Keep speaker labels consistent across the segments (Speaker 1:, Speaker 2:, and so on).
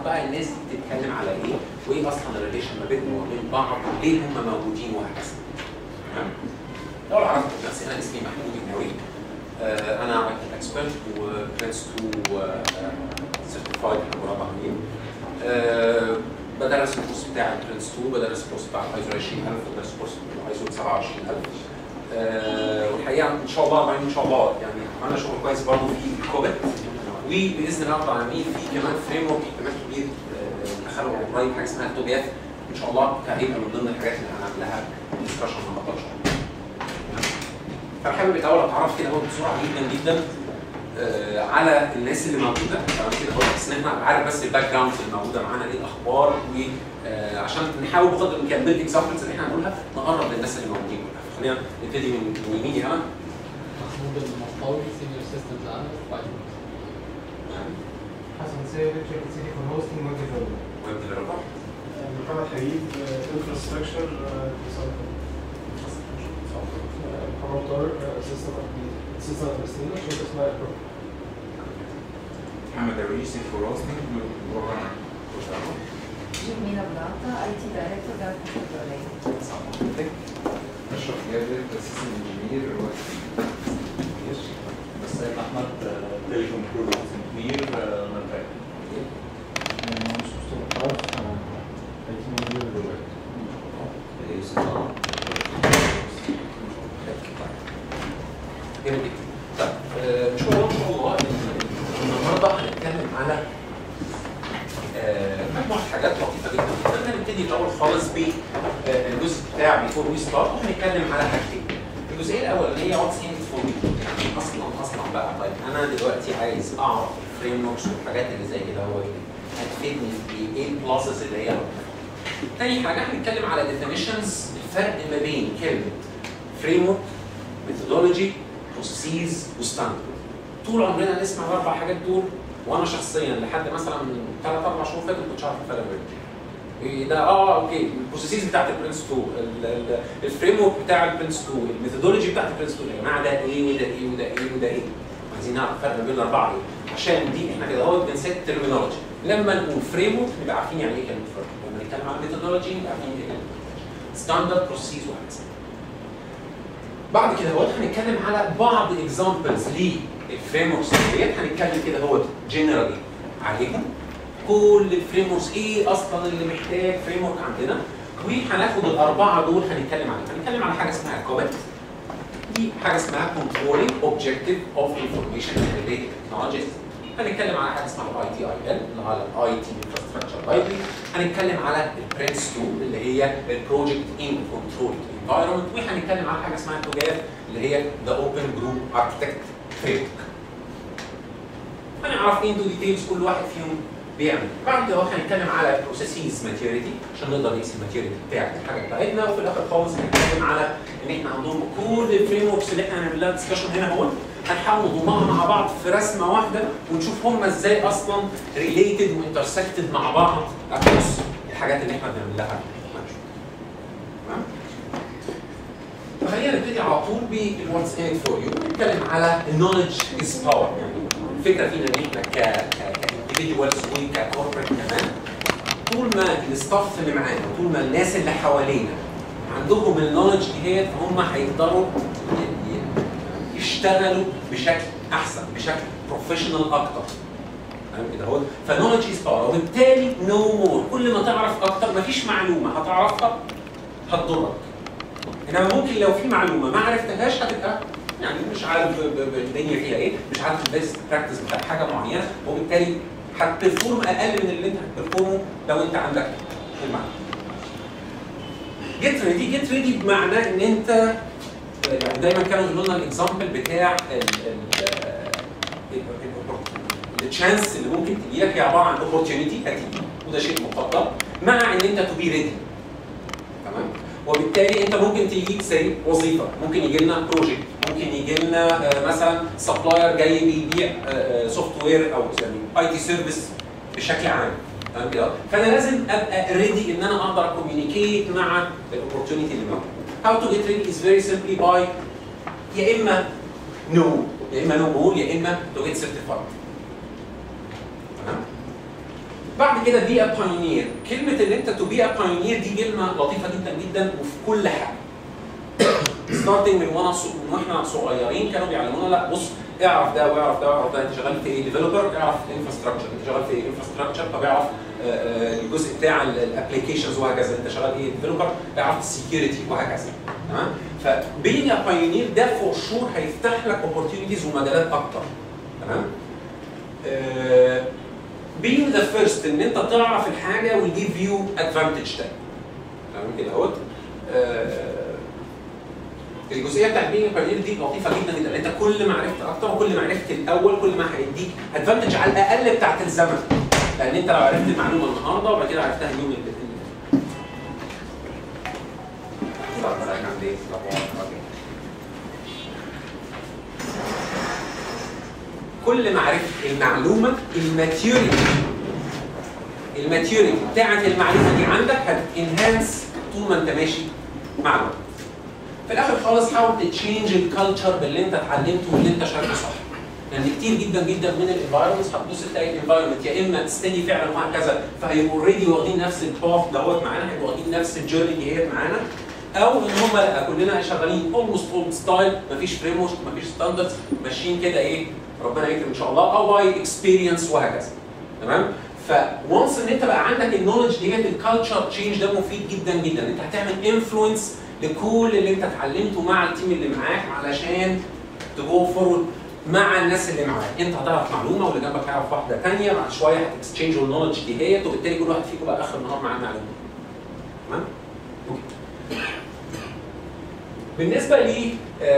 Speaker 1: بقى الناس دي بتتكلم على ايه وايه اصلا الريليشن ما بينهم وما بين بعض ليه هم موجودين وهكذا تمام لو عرفت نفسي انا اسمي محمود النووي آه انا مايكل اكسبرت وبرنس 2 سيرتيفايد مربع امين آه بدرس الكورس بتاع البرنس 2 بدرس الكورس بتاع الايزو 20000 بدرس الكورس بتاع الايزو 27000 آه والحقيقه ان شاء الله بعدين ان شاء الله يعني عملنا شغل كويس برضه في الكوبت وباذن الله رب العالمين في كمان فريم ورك كمان كبير آه، دخلوا قريب حاجه اسمها توبيات ان شاء الله هيبقى من ضمن الحاجات اللي هنعملها ديسكشن النهارده ان شاء الله. فانا حابب الاول اتعرف كده اهو بسرعه جدا جدا آه، على الناس اللي موجوده تمام كده اهو بحيث ان احنا نبقى عارف بس الباك جراوند اللي موجوده معانا ايه الاخبار وعشان نحاول بقدر الامكان بالاكزامبلز اللي احنا هنقولها نقرب للناس اللي موجودين كلها خلينا نبتدي من من يميني انا
Speaker 2: محمود المطاوي سينيور سيستمز اناليست بايثون
Speaker 3: حسن سيد شركة سيتي فور هوستنج ويب ديفلوبمنت
Speaker 1: ويب ديفلوبر
Speaker 3: محمد حبيب انفراستراكشر محمد طارق اسيستنت اسيستنت ادمنستريتور شركة اسمها ايربرو
Speaker 4: محمد الرئيسي في روستنج بروجرام
Speaker 5: Jimena Blata, IT Director da Consultoria.
Speaker 4: اشرف جابر اسيستنت انجينير
Speaker 6: مساء احمد تليكوم برودكت انجينير مرتاح
Speaker 3: مش مصطفى خلاص اي تي مانجر دلوقتي
Speaker 1: جميل جدا. طيب آه، ان شاء الله ان شاء الله النهارده هنتكلم على آه، مجموعه حاجات لطيفه جدا جدا هنبتدي الاول خالص بالجزء بتاع بيفور وي ستارت وهنتكلم على حاجتين الجزئيه الاولانيه واتس ان فور مي يعني اصلا اصلا بقى طيب انا دلوقتي عايز اعرف الفريم وركس والحاجات اللي زي كده هو إيه؟ هتفيدني في ايه البلاسز اللي هي تاني حاجه هنتكلم على ديفينيشنز الفرق ما بين كلمه فريم ورك ميثودولوجي بروسيس وستاندرد طول عمرنا نسمع الاربع حاجات دول وانا شخصيا لحد مثلا من ثلاث اربع شهور فاتوا ما كنتش عارف الفرق بينهم إيه ده اه اوكي البروسيسز بتاعت البرنس 2 الفريم ورك بتاع البرنس 2 الميثودولوجي بتاعت البرنس 2 يا جماعه ده ايه وده ايه وده ايه وده ايه عايزين نعرف الفرق ما بين الاربعه ايه عشان دي احنا كده اهوت بنسيت ترمينولوجي لما نقول فريم ورك نبقى عارفين يعني ايه كلمه فريم لما نتكلم عن ميثودولوجي نبقى عارفين ايه كلمه ستاندرد بروسيس وهكذا بعد كده هو هنتكلم على بعض اكزامبلز للفريم وركس ديت هنتكلم كده هو جنرالي عليهم كل الفريم وركس ايه اصلا اللي محتاج فريم ورك عندنا وهناخد الاربعه دول هنتكلم عليهم هنتكلم على حاجه اسمها كوبت دي حاجه اسمها controlling objective of information related technologies هنتكلم على حاجه اسمها الاي تي اي ال اللي هو الاي تي انفراستراكشر لايبرري هنتكلم على البرنس 2 اللي هي البروجكت ان كنترول انفايرمنت وهنتكلم على حاجه اسمها توجاف اللي هي ذا اوبن جروب اركتكت فريم هنعرف ايه دول ديتيلز كل واحد فيهم بيعمل بعد كده هنتكلم على بروسيسز ماتيوريتي عشان نقدر نقيس الماتيوريتي بتاعت الحاجه بتاعتنا وفي الاخر خالص هنتكلم على ان احنا عندهم كل الفريم وركس اللي احنا هنعمل لها ديسكشن هنا هو هنحاول نضمها مع بعض في رسمه واحده ونشوف هم ازاي اصلا ريليتد وانترسكتد مع بعض اكروس الحاجات اللي احنا بنعمل لها منشور. تمام؟ فخلينا نبتدي على طول بالواتس ان فور يو نتكلم على النولج از باور يعني الفكره فينا ان احنا ك كانديفيدوالز وككوربريت كمان طول ما الستاف اللي معانا طول ما الناس اللي حوالينا عندهم النولج ديت فهم هيقدروا ي- ي- يشتغلوا بشكل احسن بشكل بروفيشنال اكتر تمام كده اهو فنولج از باور وبالتالي نو مور كل ما تعرف اكتر مفيش معلومه هتعرفها هتضرك انما ممكن لو في معلومه ما عرفتهاش هتبقى يعني مش عارف ب- ب- الدنيا فيها ايه مش عارف البيست براكتس بتاع حاجه معينه وبالتالي هتبرفورم اقل من اللي انت هتبرفورمه لو انت عندك المعلومه. جيت ريدي جيت ريدي بمعنى ان انت يعني دايما كانوا يقولوا لنا الاكزامبل بتاع التشانس اللي ممكن تجي لك هي عباره عن اوبورتيونيتي هتيجي وده شيء مفضل مع ان انت تو بي ريدي تمام وبالتالي انت ممكن تيجي زي وظيفه ممكن يجي لنا بروجكت ممكن يجي لنا آه، مثلا سبلاير جاي بيبيع سوفت وير او يعني اي تي سيرفيس بشكل عام تمام كده فانا لازم ابقى ريدي ان انا اقدر اكوميونيكيت مع الاوبورتيونيتي اللي موجوده هاو تو جيت ريدي از فيري سمبلي باي يا اما نو يا اما نو مور يا اما تو جيت سيرتيفايد تمام بعد كده بي ا بايونير كلمه ان انت تو بي ا بايونير دي كلمه لطيفه جدا جدا وفي كل حاجه ستارتنج من وانا ص- من واحنا صغيرين كانوا بيعلمونا لا بص اعرف ده واعرف ده واعرف ده انت شغال في ايه ديفلوبر اعرف الانفراستراكشر انت شغال في ايه انفراستراكشر طب اعرف آه، آه، الجزء بتاع الابلكيشنز وهكذا انت شغال ايه ديفلوبر اعرف السكيورتي وهكذا تمام فبين ا بايونير ده فور شور هيفتح لك اوبورتيونيتيز ومجالات اكتر تمام being the first ان انت تعرف الحاجه will give you advantage ده تمام كده اهوت آه، الجزئيه بتاعت being a pioneer دي لطيفه جدا جدا انت كل ما عرفت اكتر وكل ما عرفت الاول كل ما هيديك ادفانتج على الاقل بتاعت الزمن لان انت لو عرفت المعلومه النهارده وبعد كده عرفتها اليوم اللي كل ما عرفت المعلومه الماتيوريتي الماتيوريتي بتاعت المعلومه دي عندك هتنهانس طول ما انت ماشي مع الوقت. في الاخر خالص حاول تتشينج الكالتشر باللي انت اتعلمته واللي انت شايفه صح. لان كتير جدا جدا من الانفايرمنتس هتبص تلاقي الانفايرمنت يا اما ستدي فعلا وهكذا فهيبقوا اوريدي واخدين نفس الباث دوت معانا هيبقوا واخدين نفس الجيرني ديت معانا او ان هم لا كلنا شغالين اولموست اولد ستايل مفيش فريم ورك مفيش ستاندردز ماشيين كده ايه ربنا يكرم ان شاء الله او باي اكسبيرينس وهكذا تمام فونس ان انت بقى عندك النولج ديت الكالتشر تشينج ده مفيد جدا جدا انت هتعمل انفلونس لكل اللي انت اتعلمته مع التيم اللي معاك علشان تجو فورورد مع الناس اللي معاك انت هتعرف معلومه واللي جنبك هيعرف واحده ثانيه بعد شويه هتكستشينج النولج دي هي وبالتالي كل واحد فيكم بقى اخر النهار معاه معلومه تمام اوكي بالنسبه ل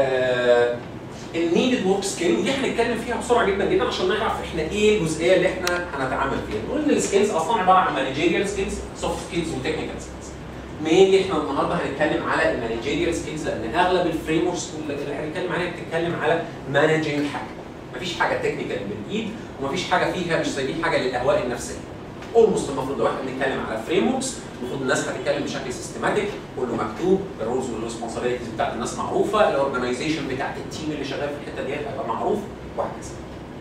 Speaker 1: النيدد ورك سكيل ودي هنتكلم فيها بسرعه جدا جدا عشان نعرف احنا ايه الجزئيه اللي احنا هنتعامل فيها. نقول ان السكيلز اصلا عباره عن مانجيريال سكيلز سوفت سكيلز وتكنيكال سكيلز. مين احنا النهارده هنتكلم على المانجيريال سكيلز لان اغلب الفريم وركس اللي هنتكلم عليها بتتكلم على مانجنج حاجه. مفيش حاجه تكنيكال بالايد ومفيش حاجه فيها مش سايبين حاجه للاهواء النفسيه. اولموست المفروض لو احنا بنتكلم على فريم وركس المفروض الناس هتتكلم بشكل سيستماتيك كله مكتوب الرولز والريسبونسابيلتيز بتاعت الناس معروفه الاورجنايزيشن بتاعت التيم اللي شغال في الحته ديت هيبقى معروف وهكذا.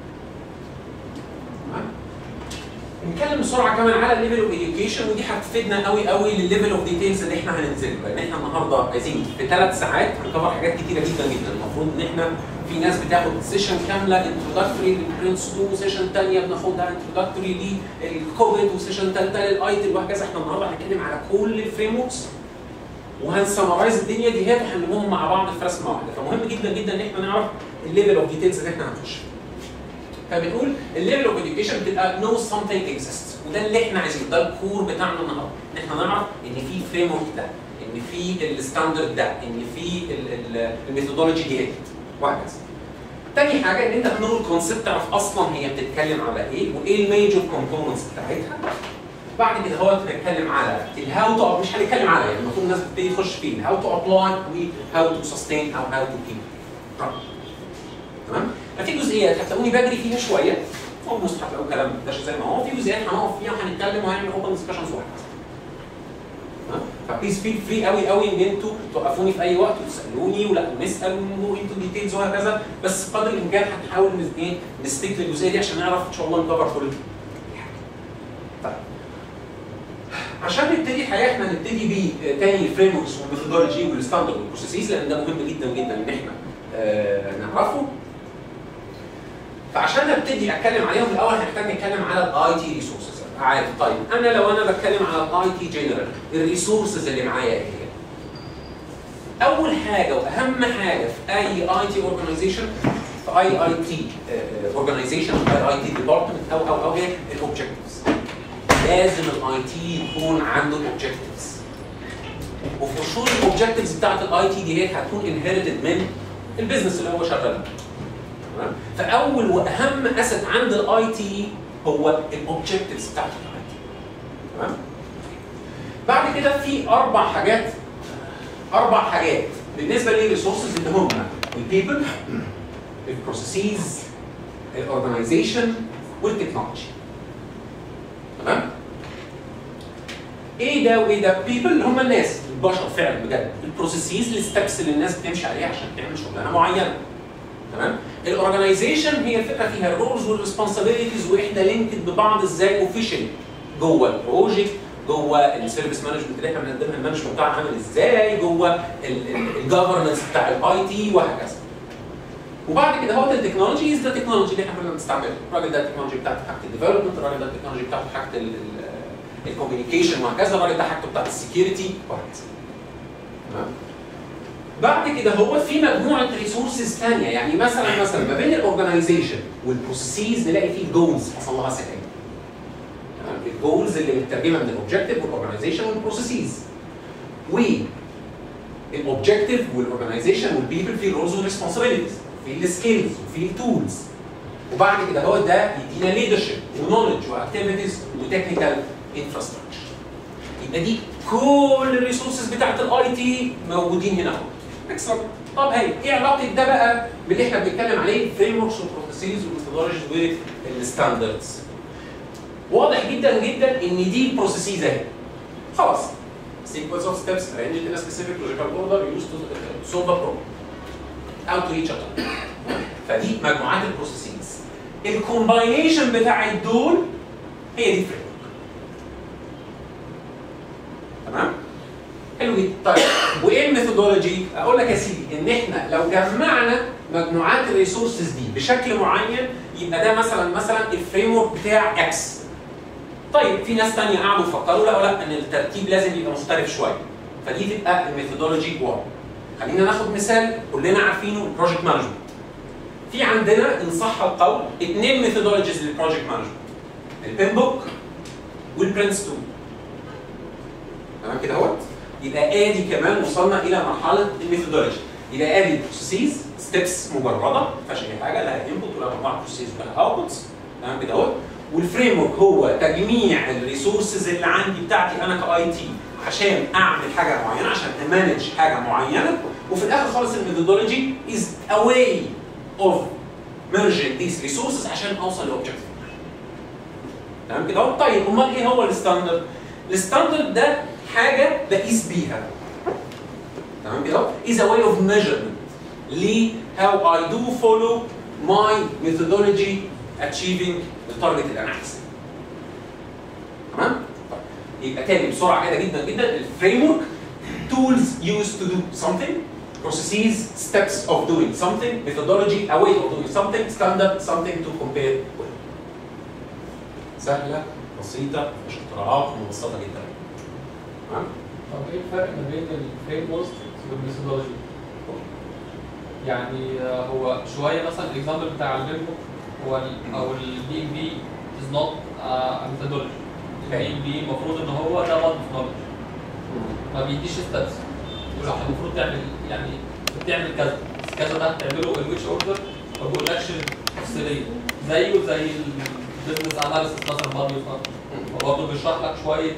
Speaker 1: تمام؟ نتكلم بسرعه كمان على الليفل اوف اديوكيشن ودي هتفيدنا قوي قوي للليفل اوف ديتيلز اللي احنا هننزله لان احنا النهارده عايزين في ثلاث ساعات هنكفر حاجات كتيره جدا جدا المفروض ان احنا في ناس بتاخد سيشن كامله انتروداكتوري للبرنس 2 سيشن ثانيه بناخدها انتروداكتوري للكوفيد وسيشن ثالثه للايتل وهكذا احنا النهارده هنتكلم على كل الفريم وركس وهنسمرايز الدنيا دي هي وهنلمهم مع بعض في رسمه واحده فمهم جدا جدا ان احنا نعرف الليفل اوف ديتيلز اللي احنا هنخش فيه. فبنقول الليفل اوف اديوكيشن بتبقى نو something exists وده اللي احنا عايزينه ده الكور بتاعنا النهارده ان احنا نعرف ان في فريم ورك ده ان في الستاندرد ده ان في الميثودولوجي دي وهكذا. تاني حاجه ان انت تنور الكونسيبت تعرف اصلا هي بتتكلم على ايه وايه الميجور كومبوننتس بتاعتها بعد كده هو هنتكلم على الهاو تو مش هنتكلم على يعني المفروض الناس بتبتدي تخش فيه الهاو تو ابلاي وهاو تو سستين او هاو تو كيب تمام ففي جزئيات هتلاقوني بجري فيها شويه اولموست هتلاقوا كلام ده زي ما هو في جزئيات هنقف فيها وهنتكلم وهنعمل اوبن ديسكشنز وهكذا تمام؟ فبليز فيل فري قوي قوي ان انتوا توقفوني في اي وقت وتسالوني ولا نسال ونجو انتو ديتيلز وهكذا بس بقدر الامكان هنحاول نس- ايه نستيك للجزئيه دي عشان نعرف ان شاء الله نكفر كل حاجه. طيب عشان نبتدي الحقيقه احنا هنبتدي بيه آه، تاني الفريم وركس والميثودولوجي والستاندرد والبروسيسز لان ده مهم جدا جدا ان احنا آه، نعرفه فعشان نبتدي اتكلم عليهم الاول هنحتاج نتكلم على الاي تي ريسورسز عارف طيب انا لو انا بتكلم على الاي تي جنرال الريسورسز اللي معايا ايه هي؟ اول حاجه واهم حاجه في اي اي تي اورجانيزيشن في اي اي تي اورجانيزيشن او اي تي ديبارتمنت او او او هي الاوبجكتيفز لازم الاي تي يكون عنده اوبجكتيفز وفي شور الاوبجكتيفز بتاعت الاي تي دي هي هتكون انهيرتد من البيزنس اللي هو شغال تمام فاول واهم اسد عند الاي تي هو الاوبجكتيفز بتاعت الاي تي تمام بعد كده في اربع حاجات اربع حاجات بالنسبه للريسورسز اللي هم البيبل البروسيسز الاورجنايزيشن والتكنولوجي تمام ايه ده وايه ده بيبل اللي هم الناس البشر فعلا بجد البروسيسز الستبس اللي الناس بتمشي عليها عشان تعمل شغلانه معينه تمام الاورجنايزيشن هي الفكره فيها الرولز والريسبونسابيلتيز واحنا لينكد ببعض ازاي اوفيشال جوه البروجكت جوه السيرفيس مانجمنت اللي احنا بنقدمها المانجمنت بتاعها عامل ازاي جوه الجفرنس بتاع الاي تي وهكذا وبعد كده هو التكنولوجي از ذا تكنولوجي اللي احنا كنا بنستعملها الراجل ده التكنولوجي بتاعته حاجه الديفلوبمنت الراجل ده التكنولوجي بتاعته حاجه الكوميونيكيشن وهكذا الراجل ده حاجته بتاعت السكيورتي وهكذا تمام بعد كده هو في مجموعه ريسورسز ثانيه يعني مثلا مثلا ما بين الاورجنايزيشن والبروسيسز نلاقي فيه جولز حصل لها سكان الجولز اللي مترجمه من الاوبجكتيف والاورجنايزيشن والبروسيسز و الاوبجكتيف والاورجنايزيشن والبيبل في رولز وريسبونسبيلتيز في السكيلز وفي التولز وبعد كده هو ده يدينا ليدرشيب ونولج واكتيفيتيز وتكنيكال انفراستراكشر يبقى دي كل الريسورسز بتاعت الاي تي موجودين هنا اهو اكسلنت طب هي ايه علاقه ده بقى باللي احنا بنتكلم عليه فريم وركس وبروسيسز وميثودولوجيز والستاندردز واضح جدا جدا ان دي البروسيسز اهي خلاص sequence of steps arranged in a specific logical order used to solve a problem او to reach a target فدي مجموعات البروسيسز الكومباينيشن بتاع دول هي دي فريم تمام حلو جدا طيب وايه الميثودولوجي اقول لك يا سيدي ان احنا لو جمعنا مجموعات الريسورسز دي بشكل معين يبقى ده مثلا مثلا الفريم ورك بتاع اكس طيب في ناس تانية قعدوا يفكروا لا لا ان الترتيب لازم يبقى مختلف شويه فدي تبقى الميثودولوجي 1 خلينا ناخد مثال كلنا عارفينه البروجكت مانجمنت في عندنا ان صح القول اثنين ميثودولوجيز للبروجكت مانجمنت البين بوك والبرنس 2 تمام كده اهوت يبقى ادي كمان وصلنا الى مرحله الميثودولوجي يبقى ادي البروسيس ستيبس مجرده ما فيهاش اي حاجه لا انبوت ولا مجموعه بروسيس ولا اوتبوتس تمام كده اهوت والفريم ورك هو تجميع الريسورسز اللي عندي بتاعتي انا كاي تي عشان اعمل حاجه معينه عشان امانج حاجه معينه وفي الاخر خالص الميثودولوجي از a way of merging these resources عشان اوصل لاوبجكتيف تمام كده اهو طيب امال ايه هو الستاندرد؟ الستاندرد ده حاجه بقيس بيها تمام كده is a way of measurement ل how I do follow my methodology achieving the target اللي انا عايزه تمام طيب يبقى تاني بسرعه كده جدا جدا الفريم ورك tools used to do something processes steps of doing something methodology a way of doing something standard something to compare with سهله بسيطه مش اختراعات مبسطه جدا تمام
Speaker 2: طب ايه الفرق ما بين الفريم ورك والميثودولوجي؟ يعني آه، هو شويه مثلا الاكزامبل بتاع البيم بوك هو ال- او البي ام بي از نوت ميثودولوجي البي ام بي المفروض ان هو ده بادي نولج ما بيديش ستابس
Speaker 1: صح.
Speaker 2: المفروض تعمل يعني بتعمل كذا بس كذا ده هتعمله الويتش اوردر ما بيقولكش تفصيليه زيه زي البيزنس اناليسيس مثلا بادي هو برضه بيشرح لك شويه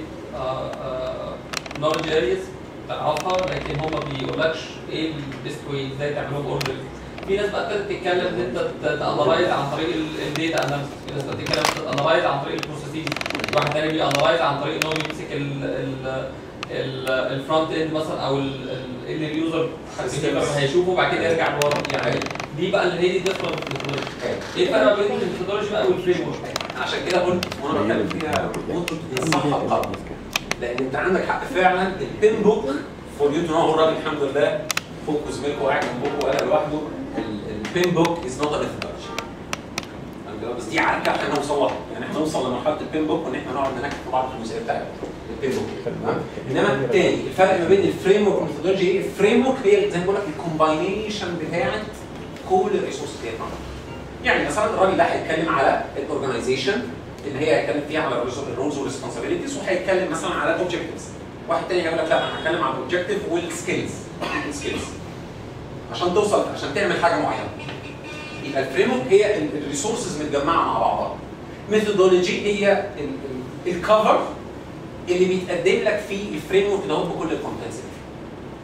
Speaker 2: نولج ارياز تعرفها لكن هو ما بيقولكش ايه البيست واي ازاي تعملهم اوردر في ناس بقى ابتدت تتكلم ان انت تانلايز عن طريق الداتا اناليسيس في ناس ابتدت تتكلم تانلايز عن طريق البروسيسز واحد تاني بيانلايز عن طريق ان هو يمسك ال ال الفرونت اند مثلا او ال- ال- اللي اليوزر هيشوفه وبعد كده يرجع لورا يعني دي بقى اللي هي دي الديفرنت ايه الفرق ما بين الميثودولوجي بقى والفريم ورك؟
Speaker 1: عشان كده قلت وانا بتكلم فيها قلت ان صح القول لان انت عندك حق فعلا البين بوك فور يو تو نو الراجل الحمد لله فوق زميلكم قاعد جنبكم وقال لوحده البين بوك از نوت ا ميثودولوجي بس دي عركه احنا نوصل لها يعني احنا نوصل لمرحله البين بوك وان احنا نقعد نناقش في بعض في الجزئيه بتاعت البين بوك تمام انما تاني الفرق ما بين الفريم ورك والميثودولوجي ايه؟ الفريم ورك هي زي ما بقول لك الكومباينيشن بتاعت كل الريسورس اللي هي معانا. يعني مثلا الراجل ده هيتكلم على الاورجنايزيشن اللي هي هيتكلم فيها على الرولز والريسبونسابيلتيز وهيتكلم مثلا على الاوبجكتيفز واحد تاني هيقول لك لا انا هتكلم على الاوبجكتيف والسكيلز السكيلز عشان توصل عشان تعمل حاجه معينه يبقى الفريم ورك هي الريسورسز متجمعه مع بعضها ميثودولوجي هي الكفر اللي بيتقدم لك فيه الفريم ورك دوت بكل الكونتنتس اللي فيه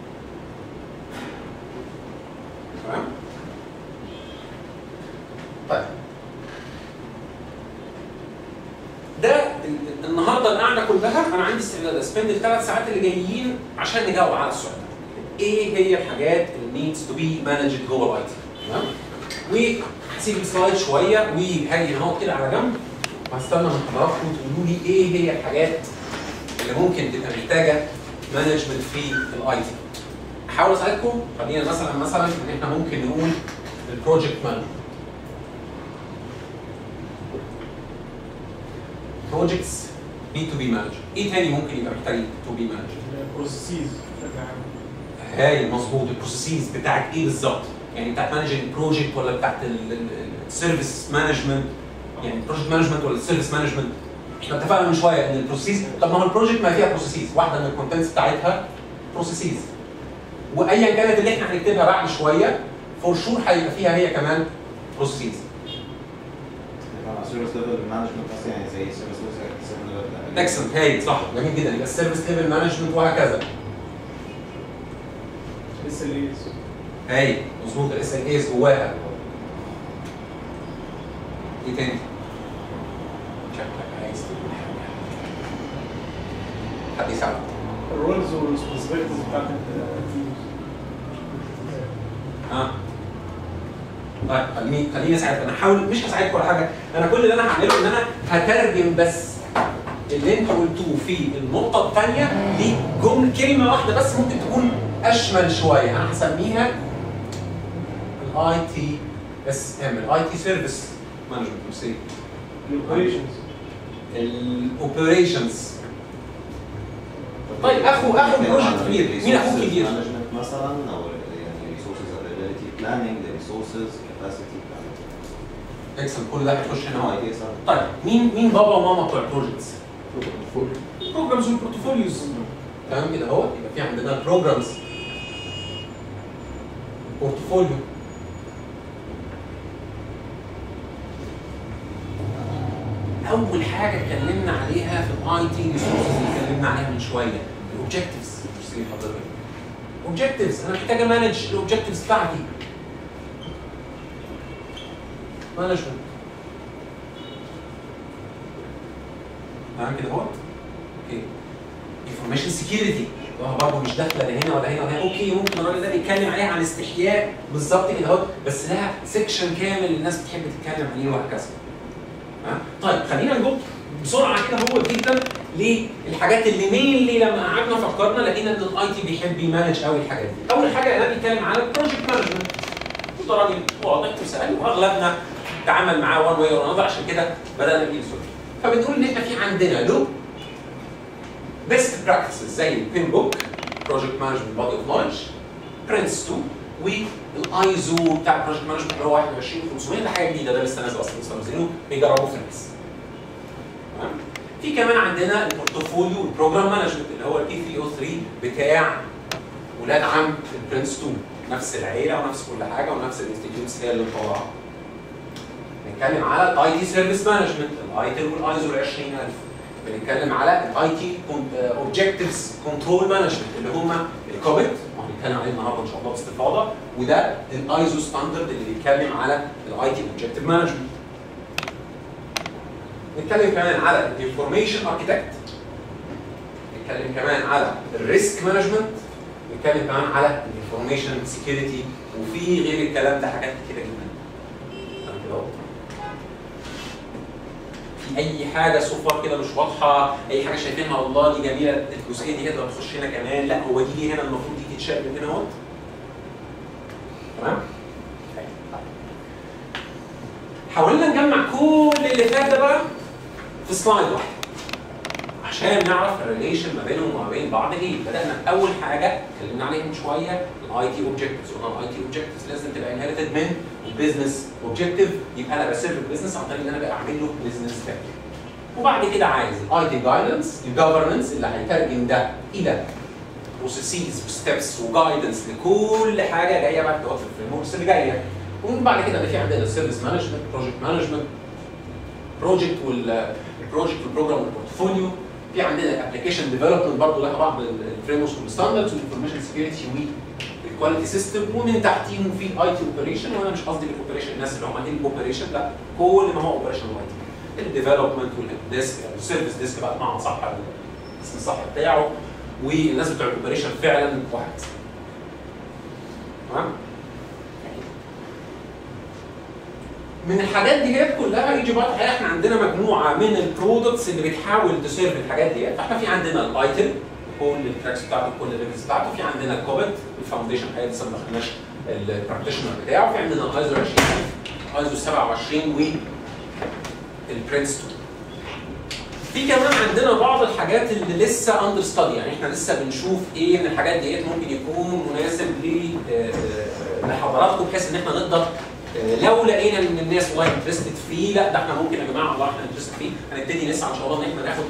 Speaker 1: تمام طيب ده ال- النهارده القعده كلها انا عندي استعداد اسبند الثلاث ساعات اللي جايين عشان نجاوب على السؤال ده. ايه هي الحاجات اللي needs to be managed جوه الاي تي تمام؟ وهسيب السلايد شويه وهاجي هنا كده على جنب وهستنى من حضراتكم تقولوا لي ايه هي الحاجات اللي ممكن تبقى محتاجه مانجمنت في الاي تي احاول اساعدكم خلينا مثلا مثلا ان احنا ممكن نقول البروجكت مانجمنت projects need to be managed ايه تاني ممكن يبقى محتاج to be managed
Speaker 3: البروسيسز بشكل عام
Speaker 1: هاي مظبوط البروسيسز بتاعت ايه بالظبط يعني بتاعت مانجنج بروجكت ولا بتاعت السيرفيس مانجمنت يعني البروجكت مانجمنت ولا السيرفيس مانجمنت احنا اتفقنا من شويه ان البروسيس طب ما هو البروجكت ما فيها بروسيسز واحده من الكونتنتس بتاعتها بروسيسز وايا كانت اللي احنا هنكتبها بعد شويه فور شور هيبقى فيها هي كمان بروسيسز
Speaker 7: سيرفيس ليفل مانجمنت مثلا يعني زي سيرفيس ليفل
Speaker 1: اكسلنت هاي صح جميل جدا يبقى السيرفيس ليفل مانجمنت وهكذا
Speaker 3: اس ال ايز
Speaker 1: هاي مظبوط الاس ال ايز جواها ايه تاني؟ شكلك عايز تقول حاجه حد يساعدك
Speaker 3: الرولز والريسبونسبيلتيز بتاعت التيمز
Speaker 1: ها طيب خليني خليني اساعدك انا هحاول مش هساعدك ولا حاجه انا كل اللي انا هعمله ان انا هترجم بس اللي انتوا قلتوه في النقطه الثانيه لجمله كلمه واحده بس ممكن تكون اشمل شويه انا هسميها الاي تي اس ام الاي تي سيرفيس مانجمنت سي
Speaker 3: الاوبريشنز
Speaker 1: الاوبريشنز طيب اخو اخو بروجكت كبير مين اخوك كبير؟
Speaker 7: مانجمنت مثلا او يعني ريسورسز افيلابيلتي بلاننج ريسورسز كاباسيتي
Speaker 1: اكسل كل ده هيخش هنا
Speaker 7: نوع
Speaker 1: معايا.
Speaker 7: اي صح
Speaker 1: طيب مين مين بابا وماما بتوع البروجكتس؟ بروجرامز والبورتفوليوز تمام كده اهو يبقى في عندنا بروجرامز بورتفوليو اول حاجه اتكلمنا عليها في الاي تي ريسورسز اللي اتكلمنا عليها من شويه الاوبجكتيفز مش حضرتك اوبجكتيفز انا محتاج امانج الاوبجكتيفز بتاعتي مانجمنت تمام كده اهو اوكي انفورميشن سكيورتي برضه مش داخله لا هنا ولا هنا ولا هنا اوكي ممكن الراجل ده بيتكلم عليها عن استحياء بالظبط كده اهو بس لها سيكشن كامل الناس بتحب تتكلم عليه وهكذا ها؟ طيب خلينا نجوب بسرعه كده هو جدا للحاجات اللي مينلي لما قعدنا فكرنا لقينا ان الاي تي بيحب يمانج قوي الحاجات دي. اول حاجه انا بيتكلم على البروجكت مانجمنت. وده راجل واضح وسهل واغلبنا تعامل معاه وان واي اور عشان كده بدانا نجيب سوري. فبنقول ان احنا في عندنا له بيست براكتسز زي البين بوك بروجكت مانجمنت بودي اوف نولج برنس 2 والايزو بتاع البروجكت مانجمنت اللي هو 21500 ده حاجه جديده ده لسه نازل اصلا لسه نازلينه بيجربوه في الناس. تمام؟ في كمان عندنا البورتفوليو والبروجرام مانجمنت اللي هو البي 303 بتاع ولاد عم البرنس 2 نفس العيله ونفس كل حاجه ونفس الانستتيوتس هي اللي مطلعه. بنتكلم على الاي تي سيرفيس مانجمنت الاي تي والايزو ال 20000 بنتكلم على الاي تي اوبجكتيفز كنترول مانجمنت اللي هم الكوبت وهنتكلم عليه النهارده ان شاء الله باستفاضه وده الايزو ستاندرد اللي بيتكلم على الاي تي اوبجكتيف مانجمنت نتكلم كمان على الانفورميشن اركيتكت نتكلم كمان على الريسك مانجمنت نتكلم كمان على الانفورميشن سكيورتي وفي غير الكلام ده حاجات كتيره جدا تمام كده اهو في اي حاجه سوبر كده مش واضحه اي حاجه شايفينها والله دي جميله الجزئيه دي تقدر تخش هنا كمان لا هو دي هنا المفروض دي تتشال من هنا اهوت تمام حاولنا نجمع كل اللي فات ده بقى في سلايد واحد عشان نعرف الريليشن ما بينهم وما بين بعض ايه بدانا باول حاجه اتكلمنا عليها من شويه الاي تي اوبجكتيفز قلنا الاي تي اوبجكتيفز لازم تبقى انهيرتد من البيزنس اوبجكتيف يبقى انا بسيرف البيزنس عن طريق ان انا بقى اعمل له بيزنس فاليو وبعد كده عايز الاي تي جايدنس الجفرنس اللي هيترجم ده الى بروسيسز وستبس وجايدنس لكل حاجه جايه بعد كده في الفريم اللي جايه ومن بعد كده في عندنا السيرفيس مانجمنت بروجكت مانجمنت بروجكت والبروجكت والبروجرام والبورتفوليو في عندنا الابلكيشن ديفلوبمنت برضه لها بعض الفريم وركس والستاندردز والانفورميشن سكيورتي والكواليتي سيستم ومن تحتيهم في الاي تي اوبريشن وانا مش قصدي بالاوبريشن الناس اللي هم الاوبريشن لا كل ما هو اوبريشن الاي تي الديفلوبمنت والديسك السيرفيس ديسك بقى بمعنى صح الاسم الصح بتاعه والناس بتوع الاوبريشن فعلا وهكذا تمام من الحاجات دي هي كلها يجي بعد الحقيقه احنا عندنا مجموعه من البرودكتس اللي بتحاول تسيرف الحاجات دي فاحنا في عندنا الايتم كل التراكس بتاعته كل الليفلز بتاعته في عندنا الكوبت الفاونديشن الحقيقه لسه ما دخلناش البراكتيشنر بتاعه في عندنا الايزو 20 ايزو 27 و البرنس 2 في كمان عندنا بعض الحاجات اللي لسه اندر ستادي يعني احنا لسه بنشوف ايه من الحاجات ديت ممكن يكون مناسب ل آه، آه، لحضراتكم بحيث ان احنا نقدر آه، لو لقينا ان الناس والله انترستد فيه لا ده احنا ممكن يا جماعه والله احنا انترستد فيه هنبتدي نسعى ان شاء الله ان احنا ناخد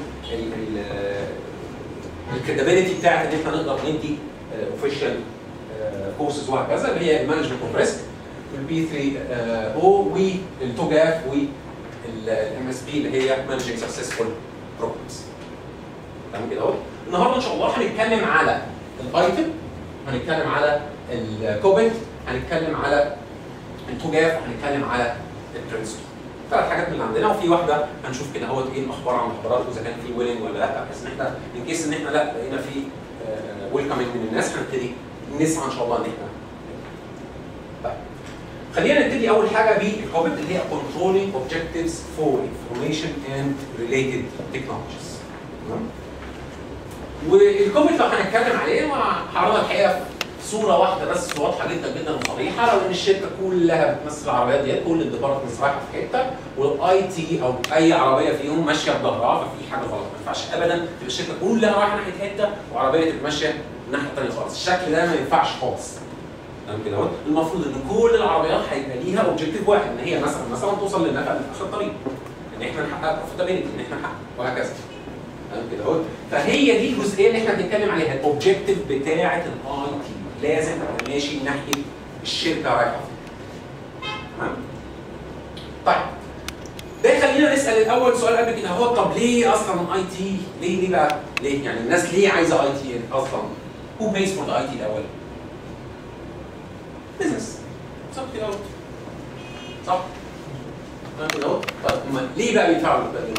Speaker 1: الكريديبيليتي بتاعت ان احنا نقدر ندي اوفيشال كورسز وهكذا اللي هي المانجمنت اوف ريسك والبي 3 او والتوجاف والام اس بي اللي هي مانجنج سكسسفول بروجرامز تمام كده اهو النهارده ان شاء الله هنتكلم على الايتم هنتكلم على الكوبنت هنتكلم على التوجاف وهنتكلم على البرنسبل ثلاث حاجات من اللي عندنا وفي واحده هنشوف كده اهوت ايه الاخبار عن حضراتكم اذا كان في ويلنج ولا لا بحيث ان احنا ان كيس ان احنا لا لقينا في ويلكمنج من الناس هنبتدي نسعى ان شاء الله ان احنا طيب خلينا نبتدي اول حاجه بالكوبنت اللي هي controlling objectives for information and related technologies تمام والكومنت لو هنتكلم عليه هعرضها الحقيقه في صوره واحده بس واضحه جدا جدا وصريحه لو ان الشركه كلها بتمثل العربيات ديت كل الديبارتمنتس رايحه في حته والاي تي او اي عربيه فيهم ماشيه بظهرها ففي حاجه غلط ما ينفعش ابدا تبقى الشركه كلها رايحه ناحيه حته وعربيه تبقى ماشيه الناحيه الثانيه خالص الشكل ده ما ينفعش خالص تمام كده اهو المفروض ان كل العربيات هيبقى ليها اوبجيكتيف واحد ان هي مثلا مثلا توصل للنفع في اخر الطريق ان احنا نحقق بروفيتابيلتي ان احنا نحقق وهكذا تمام كده اهو فهي دي الجزئيه اللي احنا بنتكلم عليها الاوبجيكتيف بتاعه الاي تي لازم ابقى ماشي ناحيه الشركه رايحه فين تمام طيب ده يخلينا نسال الاول سؤال قبل كده هو طب ليه اصلا اي تي ليه ليه بقى ليه يعني الناس ليه عايزه اي تي اصلا هو بيز فور ذا اي تي الاول بزنس صح كده اهو صح تمام كده اهو طيب هم ليه بقى بيدفعوا بالاي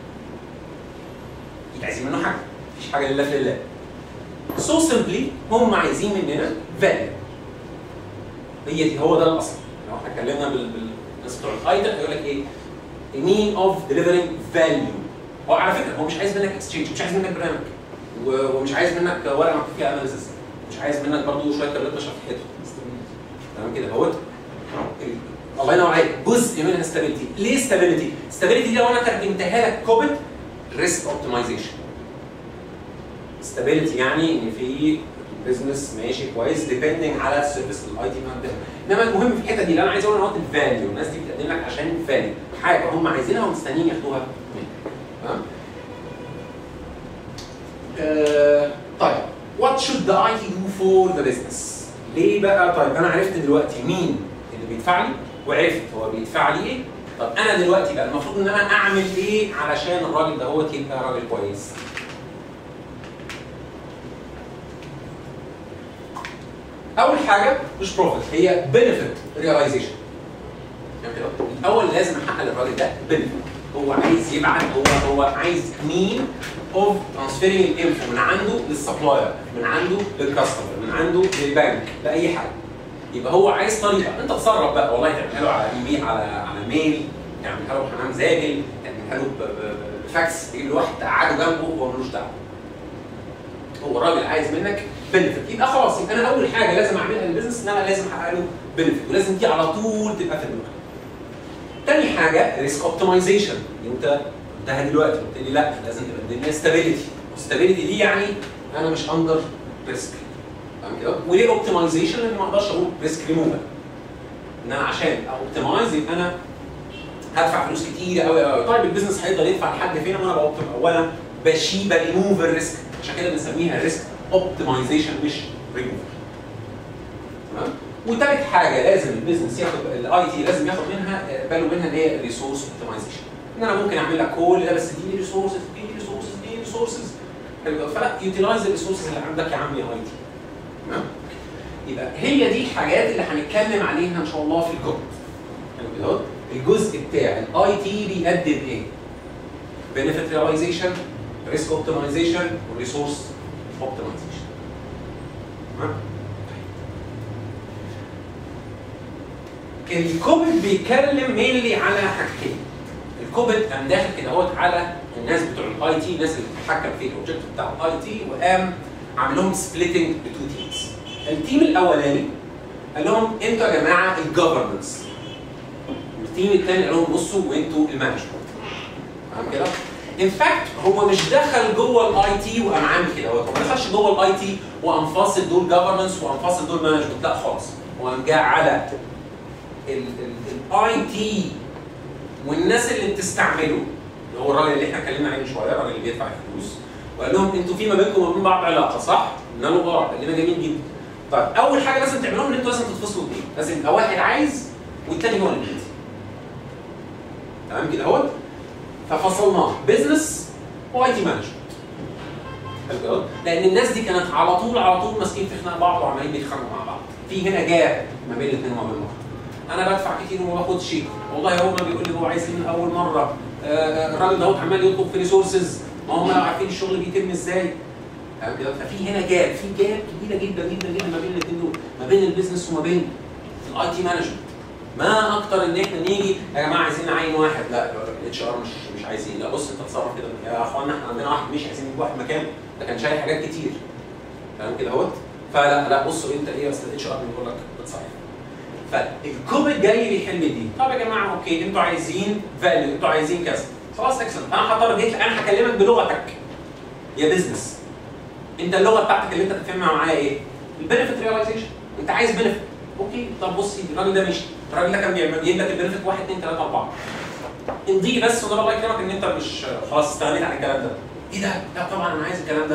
Speaker 1: تي عايزين منه حاجه مفيش حاجه لله في لله سو سمبلي هم عايزين مننا فاليو هي دي هو ده الاصل لو احنا اتكلمنا بال بالناس بتوع الايتم هيقول لك ايه mean of delivering value هو على فكره هو مش عايز منك اكسشينج مش عايز منك برنامج و- ومش عايز منك ورقه مكتوب فيها اناليسيس مش عايز منك برضه شويه كابلات نشر في حته تمام كده اهوت الله ينور عليك جزء منها ستابيليتي ليه ستابيليتي؟ ستابيليتي دي لو انا ترجمتها لك كوبت ريسك اوبتمايزيشن ستابيليتي يعني ان في بزنس ماشي كويس ديبندنج على السيرفيس الاي تي انما المهم في الحته دي اللي انا عايز اقول ان هو الفاليو الناس دي بتقدم لك عشان فاليو حاجه هم عايزينها ومستنيين ياخدوها منك تمام آه، طيب what should the IT do for the business ليه بقى طيب انا عرفت دلوقتي مين اللي بيدفع لي وعرفت هو بيدفع لي ايه طب انا دلوقتي بقى المفروض ان انا اعمل ايه علشان الراجل دهوت يبقى راجل كويس اول حاجه مش بروفيت هي بنفيت ريلايزيشن الاول لازم احقق للراجل ده بنفيت هو عايز يبعت هو هو عايز مين اوف ترانسفيرنج الانفو من عنده للسبلاير من عنده للكاستمر من عنده للبنك لاي حاجه يبقى هو عايز طريقه انت تصرف بقى والله تعملها له على ايميل على على ميل تعملها له بحمام زاجل تعملها له ب- ب- بفاكس تجيب له واحد تقعده جنبه هو ملوش دعوه هو الراجل عايز منك بنفيت يبقى خلاص يبقى انا اول حاجه لازم اعملها للبيزنس ان انا لازم احقق له بنفيت ولازم دي على طول تبقى في دماغك. تاني حاجه ريسك اوبتمايزيشن انت قلتها دلوقتي قلت لي لا لازم تبقى الدنيا ستابيليتي والستابيليتي دي يعني انا مش اندر ريسك تمام كده وليه اوبتمايزيشن لان ما اقدرش اقول ريسك ريموفال ان انا عشان اوبتمايز يبقى انا هدفع فلوس كتير قوي قوي طيب البيزنس هيقدر يدفع لحد فين وانا بوبتم اولا بشي بريموف الريسك عشان كده بنسميها ريسك اوبتمايزيشن مش ريموفال تمام وتالت حاجه لازم البيزنس ياخد الاي تي لازم ياخد منها آه، باله منها اللي هي الريسورس اوبتمايزيشن ان انا ممكن اعمل لك كل ده بس دي ريسورسز دي ريسورسز دي ريسورسز فلا يوتيلايز الريسورسز اللي عندك يا عم يا اي تي تمام يبقى هي دي الحاجات اللي هنتكلم عليها ان شاء الله في الكود حلو كده اهو الجزء بتاع الاي تي بيقدم ايه؟ benefit realization risk optimization والريسورس optimization تمام الكوبت بيتكلم مينلي على حاجتين الكوبت قام داخل كده اهوت على الناس بتوع الاي تي الناس اللي بتتحكم في الاوبجكت بتاع الاي تي وقام عامل لهم سبليتنج بتو تيمز التيم الاولاني قال لهم انتوا يا جماعه الجفرنس التيم الثاني قال لهم بصوا وانتوا المانجمنت فاهم كده؟ ان فاكت هو مش دخل جوه الاي تي وقام عامل كده هو ما دخلش جوه الاي تي وقام فاصل دول جفرنس وقام فاصل دول مانجمنت لا خالص هو قام جاء على الاي تي والناس اللي بتستعمله اللي هو الراجل اللي احنا اتكلمنا عليه من شويه الراجل اللي بيدفع الفلوس وقال لهم انتوا في ما بينكم وما بين بعض علاقه صح؟ قلنا له اه قال لنا جميل جدا طيب اول حاجه لازم تعملوها ان انتوا لازم تتفصلوا اثنين لازم يبقى واحد عايز والتاني هو اللي بيدي تمام كده اهوت ففصلناه بزنس واي تي مانجمنت حلو كده لان الناس دي كانت على طول على طول ماسكين في خناق بعض وعمالين بيتخانقوا مع بعض في هنا جاب ما بين الاثنين وما بين بعض انا بدفع كتير وما باخدش والله هو ما بيقول لي هو عايز ايه من اول مره آه، آه، الراجل دوت عمال يطلب في ريسورسز ما هم عارفين الشغل بيتم ازاي فاهم كده؟ ففي هنا جاب في جاب كبيره جدا جدا جدا ما بين الاثنين دول ما بين البيزنس وما بين الاي تي مانجمنت ما اكتر ان احنا نيجي يا جماعه عايزين نعين واحد لا الاتش ار مش مش عايزين لا بص انت اتصرف كده يا اخوانا احنا عندنا واحد مش عايزين نجيب واحد مكانه ده كان شايل حاجات كتير فاهم كده اهوت فلا لا بصوا انت ايه اصل الاتش ار بيقول لك اتصرف فالكوبت جاي بيحل دي طب يا جماعه اوكي انتوا عايزين فاليو انتوا عايزين كذا خلاص اكسلنت انا هتارجت انا هكلمك بلغتك يا بزنس انت اللغه بتاعتك اللي انت بتتفاهم معايا ايه؟ البنفيت ريلايزيشن انت عايز بنفيت اوكي طب بصي الراجل ده مشي الراجل ده كان بيعمل يجيب لك البنفيت 1 2 3 4 امضي بس وده الله يكرمك ان انت مش خلاص استغنيت عن الكلام ده ايه ده؟ لا طبعا انا عايز الكلام ده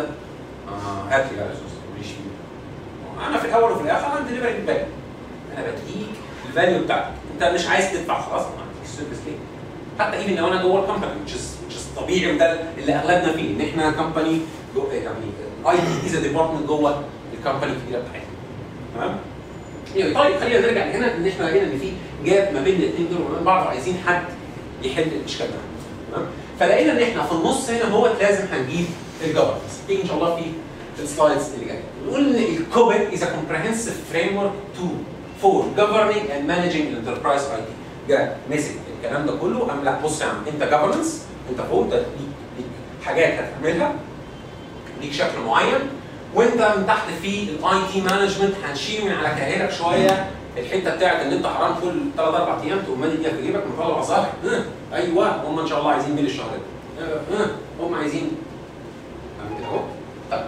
Speaker 1: اه هات لي بقى يا استاذ ماليش فيه انا في الاول وفي الاخر انا ديليفري فاليو انا بديك الفاليو بتاعتك انت مش عايز تدفع خلاص انا هديك السيرفيس ليه؟ حتى ايفن لو انا جوه الكومباني which is which is طبيعي وده اللي اغلبنا فيه ان احنا كومباني يعني اي تي از ديبارتمنت جوه الكومباني الكبيره بتاعتنا تمام؟ يعني طيب خلينا نرجع هنا ان احنا لقينا ان في جاب ما بين الاثنين دول وما بين بعض وعايزين حد يحل الاشكال ده تمام؟ فلقينا ان احنا في النص هنا هو لازم هنجيب الجفرنس تيجي ان شاء الله في السلايدز اللي جايه نقول ان الكوبت is a comprehensive framework to for governing and managing an enterprise IT جاء مسك الكلام ده كله قام لا بص يا عم انت governance انت فوق ده ليك ليك حاجات هتعملها ليك شكل معين وانت من تحت في الاي تي مانجمنت هنشيل من على كاهلك شويه الحته بتاعت ان انت حرام كل ثلاث اربع ايام تقوم مادي ايديها في جيبك مطلع ظهر اه ايوه هم ان شاء الله عايزين ميل الشهر ده اه اه هم عايزين فاهم كده اهو طيب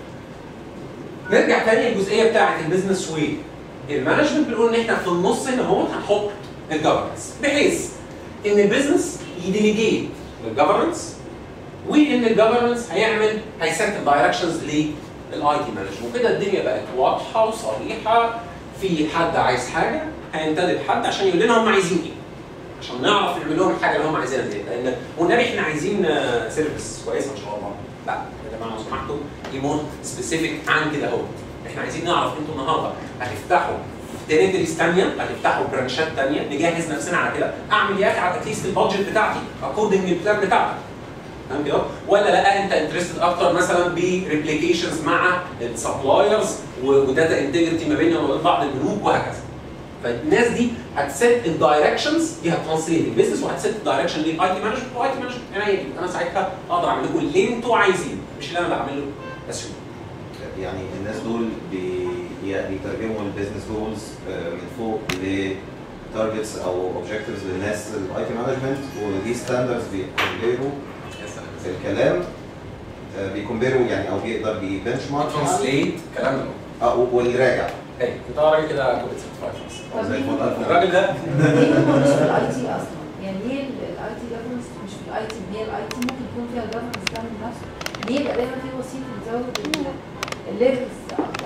Speaker 1: نرجع تاني للجزئيه بتاعت البيزنس وي المانجمنت بنقول ان احنا في النص هنا اهو هنحط الجفرنس بحيث ان البيزنس يديليجيت للجفرنس وان الجفرنس هيعمل هيست الدايركشنز للاي تي مانجمنت وكده الدنيا بقت واضحه وصريحه في حد عايز حاجه هينتدب حد عشان يقول لنا هم عايزين ايه عشان نعرف نعمل لهم الحاجه اللي هم عايزينها دي لان والنبي احنا عايزين سيرفيس كويسه ان شاء الله لا يا جماعه لو سمحتوا ايمون سبيسيفيك عن كده اهو احنا عايزين نعرف انتوا النهارده هتفتحوا تريتريز ثانيه هتفتحوا برانشات ثانيه نجهز نفسنا على كده اعمل يا اخي على اتليست البادجت بتاعتي اكوردنج للبلان بتاعتك تمام كده ولا لا انت انترستد اكتر مثلا بريبليكيشنز مع السبلايرز وداتا انتجريتي ما بيننا وبين بعض البنوك وهكذا فالناس دي هتسيت الدايركشنز دي هتترانسليت البيزنس وهتسيت الدايركشن للاي تي مانجمنت والاي تي مانجمنت انا ايه انا ساعتها اقدر اعمل لكم اللي انتوا عايزينه مش اللي انا بعمله بس
Speaker 7: يعني الناس دول بي بيترجموا البيزنس جولز من فوق لتارجتس او اوبجكتيفز للناس الاي تي مانجمنت ودي ستاندردز بيكمبيروا الكلام آه، بيكمبيروا يعني او بيقدر بيبنش مارك
Speaker 1: ترانسليت الكلام ده
Speaker 7: اه والراجع
Speaker 1: هي انت راجل كده كنت سيرتيفايد
Speaker 7: زي الفل ألف
Speaker 1: الراجل ده
Speaker 5: ليه هو مش في الاي تي اصلا؟ يعني ليه الاي تي جفرنس مش في الاي تي؟ هي الاي تي ممكن يكون فيها جفرنس ده من نفسه ليه يبقى دايما في وسيله تزود الليفلز اكتر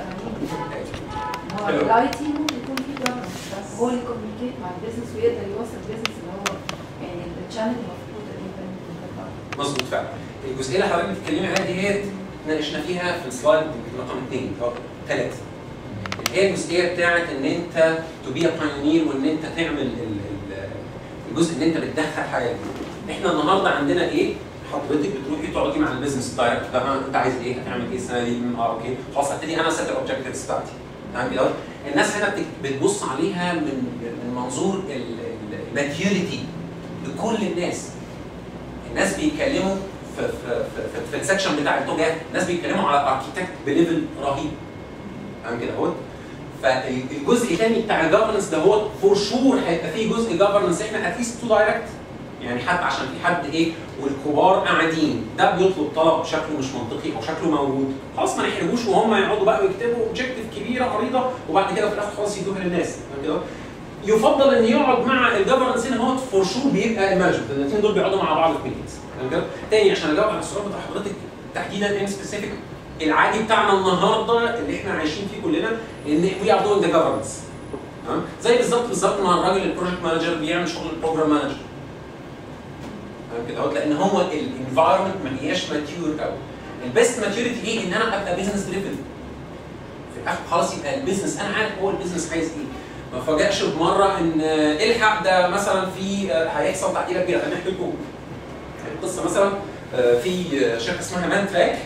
Speaker 5: هو
Speaker 1: حلو.
Speaker 5: الاي تي ممكن يكون فيه جفرنس بس هو اللي كوميونيكيت مع البيزنس ويقدر يوصل البيزنس اللي هو يعني الشانل المفروض تقريبا
Speaker 1: مظبوط فعلا الجزئيه اللي حضرتك بتتكلمي عليها ديت اتناقشنا فيها في السلايد رقم اثنين او ثلاثه اللي هي الجزئيه بتاعت ان انت تو بي بايونير وان انت تعمل ال- ال- الجزء ان انت بتدخل حاجه جديده احنا النهارده عندنا ايه؟ حضرتك بتروحي تقعدي مع البيزنس دايركت ده انت عايز ايه؟ هتعمل ايه السنه دي؟ اه اوكي خلاص هبتدي انا اسيت الاوبجكتيفز بتاعتي تمام كده الناس هنا بت- بتبص عليها من من منظور الماتيوريتي لكل الناس الناس بيتكلموا في في في, في, في السكشن بتاع التوجه الناس بيتكلموا على اركيتكت بليفل رهيب فاهم كده اهوت فالجزء الثاني بتاع الجفرنس ده هو فور شور هيبقى فيه جزء جفرنس احنا اتليست تو دايركت يعني حتى عشان في حد ايه والكبار قاعدين ده بيطلب طلب شكله مش منطقي او شكله موجود خلاص ما نحرجوش وهم يقعدوا بقى ويكتبوا اوبجيكتيف كبيره عريضه وبعد كده في الاخر خلاص يدوها للناس فاهم كده يفضل ان يقعد مع الجفرنس هنا هو فور شور بيبقى المانجمنت الاثنين دول بيقعدوا مع بعض في ميتنجز فاهم كده؟ تاني عشان اجاوب على السؤال بتاع حضرتك تحديدا ان سبيسيفيك العادي بتاعنا النهارده اللي احنا عايشين فيه كلنا ان وي ار دوينج ذا جفرنس تمام زي بالظبط بالظبط مع الراجل البروجكت مانجر بيعمل شغل البروجرام مانجر فاهم كده اهوت لان هو الانفايرمنت ما هياش ماتيور قوي البيست ماتيوريتي ايه ان انا ابقى بزنس دريفن في الاخر خلاص يبقى البيزنس انا عارف هو البيزنس عايز ايه ما فاجئش بمره ان آه، الحق ده مثلا في آه، هيحصل تعديله كبيره خليني احكي لكم قصه مثلا آه، في آه، شركه اسمها مان تراك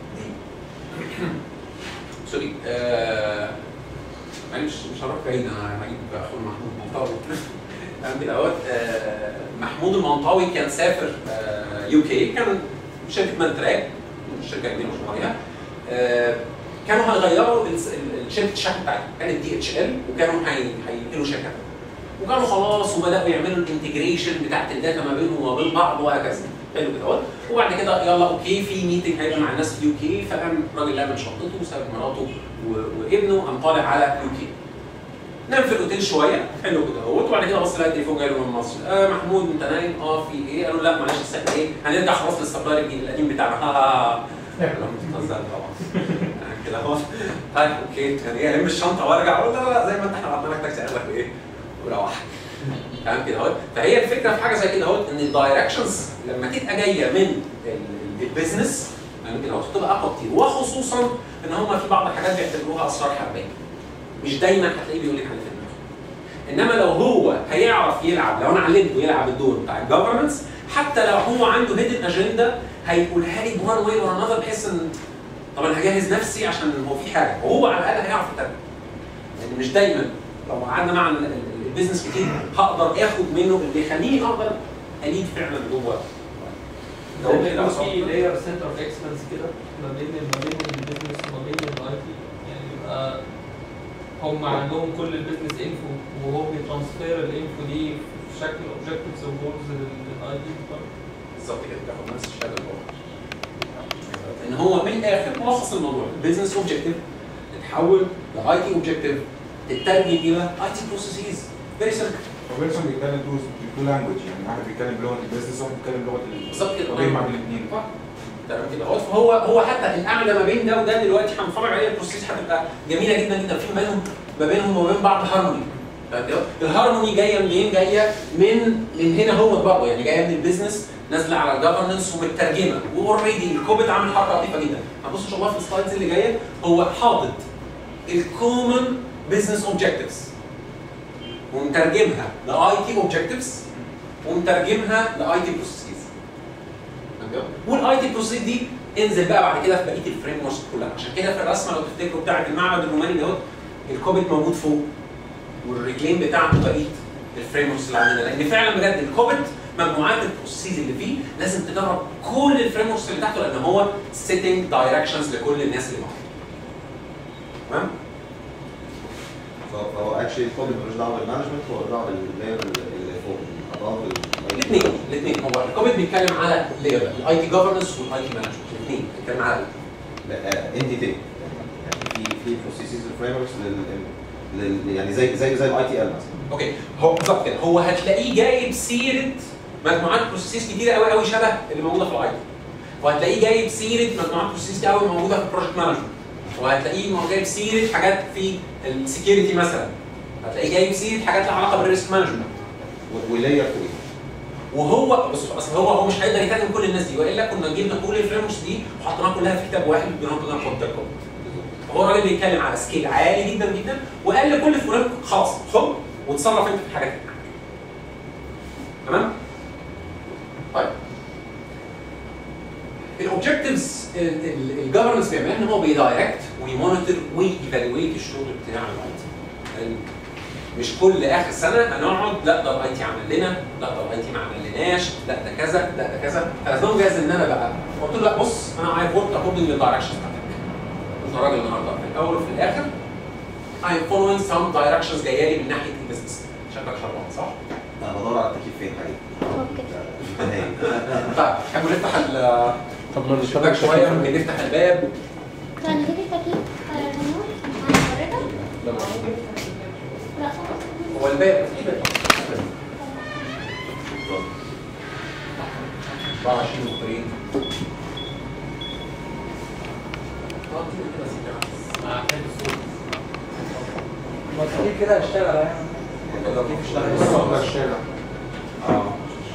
Speaker 1: سوري آه، معلش مش هروح بعيد انا هجيب اخو محمود منطاوي فاهم كده اهوت آه، محمود المنطاوي كان سافر يو كي كان شركه مان تراك شركه كبيره مش عليها آه، كانوا هيغيروا الس- ال- ال- شركه الشحن بتاعتهم كانت دي اتش ال وكانوا هي- هينقلوا شركه وكانوا خلاص وبداوا يعملوا الانتجريشن بتاعت الداتا ما بينهم وما بين بعض وهكذا حلو كده اهوت وبعد كده يلا اوكي في ميتنج هيبقى مع الناس في يو كي فقام الراجل لمن شنطته وساب مراته و- وابنه قام طالع على يو كي نام في الاوتيل شويه حلو كده اهوت وبعد كده بص لقى التليفون جاي له من مصر آه محمود انت نايم اه في ايه قالوا لا معلش الساعه ايه هنرجع خلاص للسبلاير الجديد القديم بتاعنا ها ها ها لا بتهزر طبعا يعني كده اهو طيب اوكي يعني ايه الم الشنطه وارجع اقول لا لا لا زي ما انت احنا عملنا لك تاكسي قال لك ايه وروح فاهم كده اهو فهي الفكره في حاجه زي كده اهو ان الدايركشنز لما تبقى جايه من ال- البيزنس فاهم كده اهو تبقى اقوى كتير وخصوصا ان هم في بعض الحاجات بيعتبروها اسرار حربيه مش دايما هتلاقيه بيقول لك على في دماغه انما لو هو هيعرف يلعب لو انا علمته يلعب الدور بتاع الجفرنس حتى لو هو عنده هيدن اجنده هيقولها لي بوان واي اور انذر بحيث ان طب انا هجهز نفسي عشان هو في حاجه وهو على الاقل هيعرف يترجم يعني مش دايما لو قعدنا مع ال- ال- البيزنس كتير هقدر اخد منه اللي يخليني اقدر اليد فعلا جوه
Speaker 2: لو يكون في لاير سنتر اوف اكسلنس كده ما بين ما بين البيزنس وما بين الاي تي يعني يبقى هم عندهم كل البيزنس انفو وهو بيترانسفير الانفو دي في شكل اوبجكتيفز وجولز للاي تي
Speaker 1: بالظبط كده تاخد نفس الشهاده جوه ان هو من الاخر ملخص الموضوع البيزنس اوبجكتيف تتحول لاي تي اوبجكتيف تترجم الى اي تي بروسيسز فيري سمبل
Speaker 4: وبيرسون بيتكلم تو تو لانجوج يعني واحد بيتكلم بلغه البيزنس وواحد بيتكلم بلغه ال-
Speaker 1: بالظبط كده
Speaker 4: وبيجمع بين الاثنين
Speaker 1: تمام كده اهوت فهو هو حتى القعده ما بين ده وده دلوقتي هنتفرج عليها البروسيس هتبقى جميله جدا جدا في ما بينهم ما بينهم وما بين بعض هارموني فاهم كده؟ الهارموني جايه منين؟ جايه من من هنا هو برضه يعني جايه من البيزنس نازله على الجفرنس ومترجمه واوريدي الكوبت عامل حركه لطيفه جدا هنبص ان شاء الله في السلايدز اللي جايه هو حاطط الكومن بزنس اوبجكتيفز ومترجمها لاي تي اوبجكتيفز ومترجمها لاي تي بروسيسز والاي تي بروسيس دي انزل بقى بعد كده في بقيه الفريم وركس كلها عشان كده في الرسمه لو تفتكروا بتاعه المعبد الروماني دوت الكوبيت موجود فوق والرجلين بتاعته بقيه الفريم وركس اللي عندنا لان فعلا بجد الكوبيت مجموعات البروسيس اللي فيه لازم تجرب كل الفريم وركس اللي تحته لان هو سيتنج دايركشنز لكل الناس اللي معاه تمام
Speaker 7: فهو اكشلي الكود ملوش دعوه بالمانجمنت هو دعوه باللاير اللي فوق الاضافه
Speaker 1: الاثنين الاثنين هو الكوبيت بيتكلم على لاير الاي تي جفرنس والاي تي مانجمنت الاثنين بيتكلم على
Speaker 7: ان دي تي يعني في في بروسيسز فريم وركس لل يعني زي زي زي الاي تي ال مثلا
Speaker 1: اوكي هو بالظبط كده هو هتلاقيه جايب سيره مجموعات بروسيسز كتيره قوي قوي شبه اللي موجوده في الاي تي وهتلاقيه جايب سيره مجموعات بروسيسز كتير قوي موجوده في البروجكت مانجمنت وهتلاقيه مو- جايب سيره حاجات في السكيورتي مثلا هتلاقيه جايب سيره حاجات لها علاقه بالريسك مانجمنت
Speaker 7: ولاير فوق
Speaker 1: وهو بص اصل هو هو مش هيقدر يترجم كل الناس دي والا كنا جبنا كل الفريموركس دي وحطيناها كلها في كتاب واحد بدون ما نحط ده كله فهو الراجل بيتكلم على سكيل عالي جدا جدا وقال لكل فريم خلاص خد وتصرف انت في الحاجات دي تمام؟ طيب الاوبجكتيفز الجفرنس بيعملها ان هو بيدايركت ويمونيتور وييفالويت الشغل بتاع الاي تي ال- مش كل اخر سنه هنقعد لا ده الاي تي عمل لنا لا ده الاي تي ما عملناش لا ده كذا لا ده كذا فلازم جاهز ان انا بقى قلت له لا بص انا عايز ورك اكوردنج للدايركشن بتاعتك انت راجل النهارده في الاول وفي الاخر I'm following some directions جايه لي من ناحيه البيزنس شكلك شربان صح؟
Speaker 7: انا بدور على التكييف فين حقيقي
Speaker 8: اوكي
Speaker 7: نهائي.
Speaker 1: طيب تحبوا نفتح ال-
Speaker 3: طب ما
Speaker 1: الشباك شويه ممكن نفتح الباب
Speaker 8: كان نجيب التكييف على الريموت مع حضرتك؟ لا خلاص
Speaker 1: هو الباب في باب 24 مقرين
Speaker 2: مع حد الصوت
Speaker 9: ما تقول كده اشتغل يعني
Speaker 7: لو كيف اشتغل
Speaker 4: الصبر الشارع
Speaker 7: اه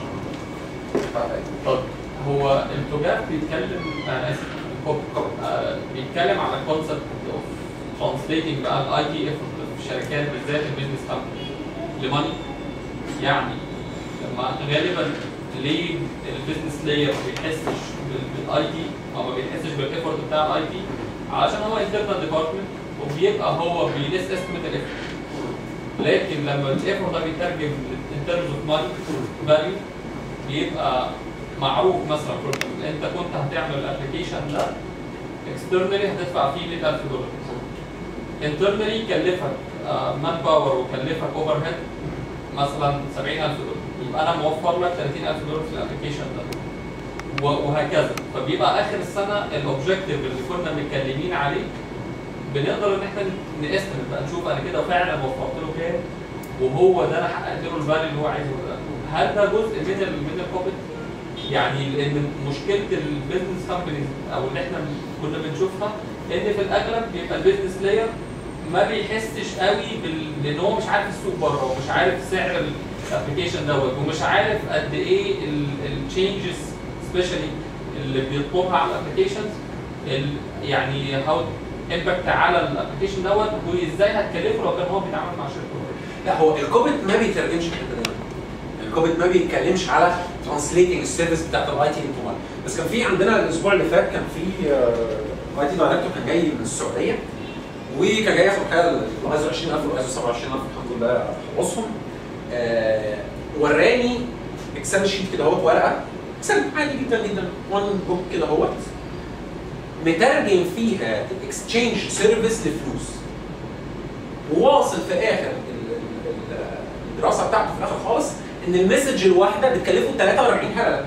Speaker 2: طب هو التوجاف بيتكلم انا اسف كوب آه، بيتكلم على كونسبت اوف ترانسليتنج بقى الاي تي ايفورت في الشركات بالذات البيزنس كامباني لماني يعني لما غالبا ليه البيزنس لاير ما بيحسش بالاي تي او ما بيحسش بالايفورت بتاع الاي تي علشان هو انترنال ديبارتمنت وبيبقى هو بيليس استيميت الايفورت لكن لما الايفورت ده بيترجم ان ترمز اوف ماني فاليو بيبقى معروف مثلا for example انت كنت هتعمل الابلكيشن ده اكسترنالي هتدفع فيه 100000 دولار انترنالي يكلفك مان باور ويكلفك اوفر هيد مثلا 70000 دولار يبقى انا موفر لك 30000 دولار في الابلكيشن ده و- وهكذا فبيبقى اخر السنه الاوبجيكتيف اللي كنا متكلمين عليه بنقدر ان احنا نستمر بقى نشوف انا كده فعلا وفرت له كام وهو ده انا حققت له الفاليو اللي هو عايزه ولا لا هل ده جزء من ال من الكوبيت يعني لان مشكله البيزنس كامبانيز او اللي احنا كنا بنشوفها ان في الاغلب بيبقى البيزنس لاير ما بيحسش قوي بال... لان هو مش عارف السوق بره ومش عارف سعر الابلكيشن دوت ومش عارف قد ايه التشينجز سبيشالي اللي بيطلبها على الابلكيشنز يعني هاو امباكت على الابلكيشن دوت وازاي هتكلفه لو كان هو بيتعامل مع شركه
Speaker 1: لا هو الكوبيت ما بيترجمش الحته دي الكوبيت ما بيتكلمش على ترانسليتنج السيرفيس بتاعت الاي تي انتو ماركت بس كان في عندنا الاسبوع اللي فات كان في اي تي دايركتور كان جاي من السعوديه وكان جاي ياخد حاجه الايزو 20000 والايزو 27000 الحمد لله خلصهم آه وراني اكسل شيت كده اهوت ورقه اكسل عادي جدا جدا وان بوك كده اهوت مترجم فيها الاكسشينج سيرفيس لفلوس وواصل في اخر ال- ال- ال- الدراسه بتاعته في الاخر خالص ان المسج الواحده بتكلفه 43 حلقه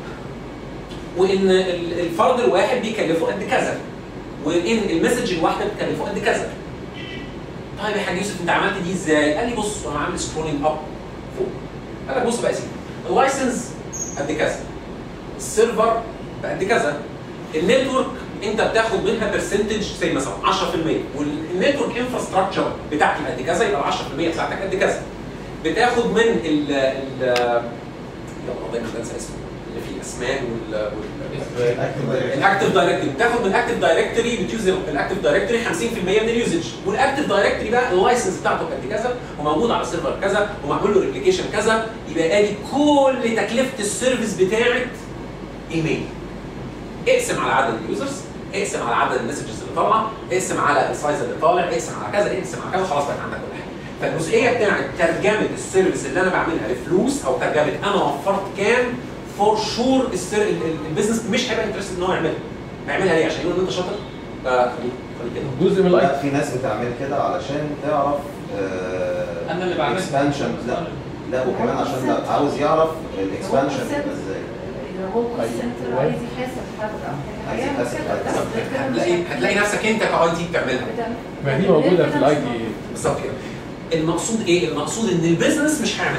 Speaker 1: وان ال- الفرد الواحد بيكلفه قد كذا وان المسج الواحده بتكلفه قد كذا طيب يا حاج يوسف انت عملت دي ازاي؟ قال لي بص انا عامل سكرولينج اب فوق قال لك بص بقى يا سيدي اللايسنس قد كذا السيرفر بقد كذا النتورك انت بتاخد منها برسنتج زي مثلا 10% والنتورك انفراستراكشر بتاعتي قد كذا يبقى ال 10% بتاعتك قد كذا بتاخد من ال ال يلا دايما بنسى اسمه اللي فيه الاسماء وال وال- الاكتف دايركتوري بتاخد من الاكتف دايركتوري بتيوز الاكتف دايركتوري 50% من اليوزج والاكتف دايركتوري بقى اللايسنس بتاعته قد كذا وموجود على سيرفر كذا ومعمول له ريبليكيشن كذا يبقى ادي كل تكلفه السيرفيس بتاعت ايميل اقسم على عدد اليوزرز اقسم على عدد المسجز اللي طالعه اقسم على السايز اللي طالع اقسم على كذا اقسم على كذا خلاص بقت عندك كل حاجه فالجزئيه بتاعت ترجمه السيرفيس اللي انا بعملها لفلوس او ترجمه انا وفرت كام فور شور البيزنس مش هيبقى انترستد ان هو يعملها هيعملها ليه عشان يقول ان انت شاطر فخليك خليك كده
Speaker 3: جزء من الاي
Speaker 7: لا في ناس بتعمل كده علشان تعرف
Speaker 2: انا اللي بعمل
Speaker 7: اكسبانشن لا لا وكمان عشان لا عاوز يعرف الاكسبانشن ازاي
Speaker 5: اذا هو كول سنتر عايز يحاسب حد او
Speaker 7: عايز
Speaker 5: حاجه
Speaker 7: يحاسب
Speaker 5: كده
Speaker 7: حد.
Speaker 5: بس ده كده مش
Speaker 1: هتلاقي هتلاقي نفسك انت كاي تي بتعملها
Speaker 5: بتعمل-
Speaker 3: ما دي موجوده في الاي تي
Speaker 1: بالظبط كده المقصود ايه؟ المقصود ان البيزنس مش هيعملها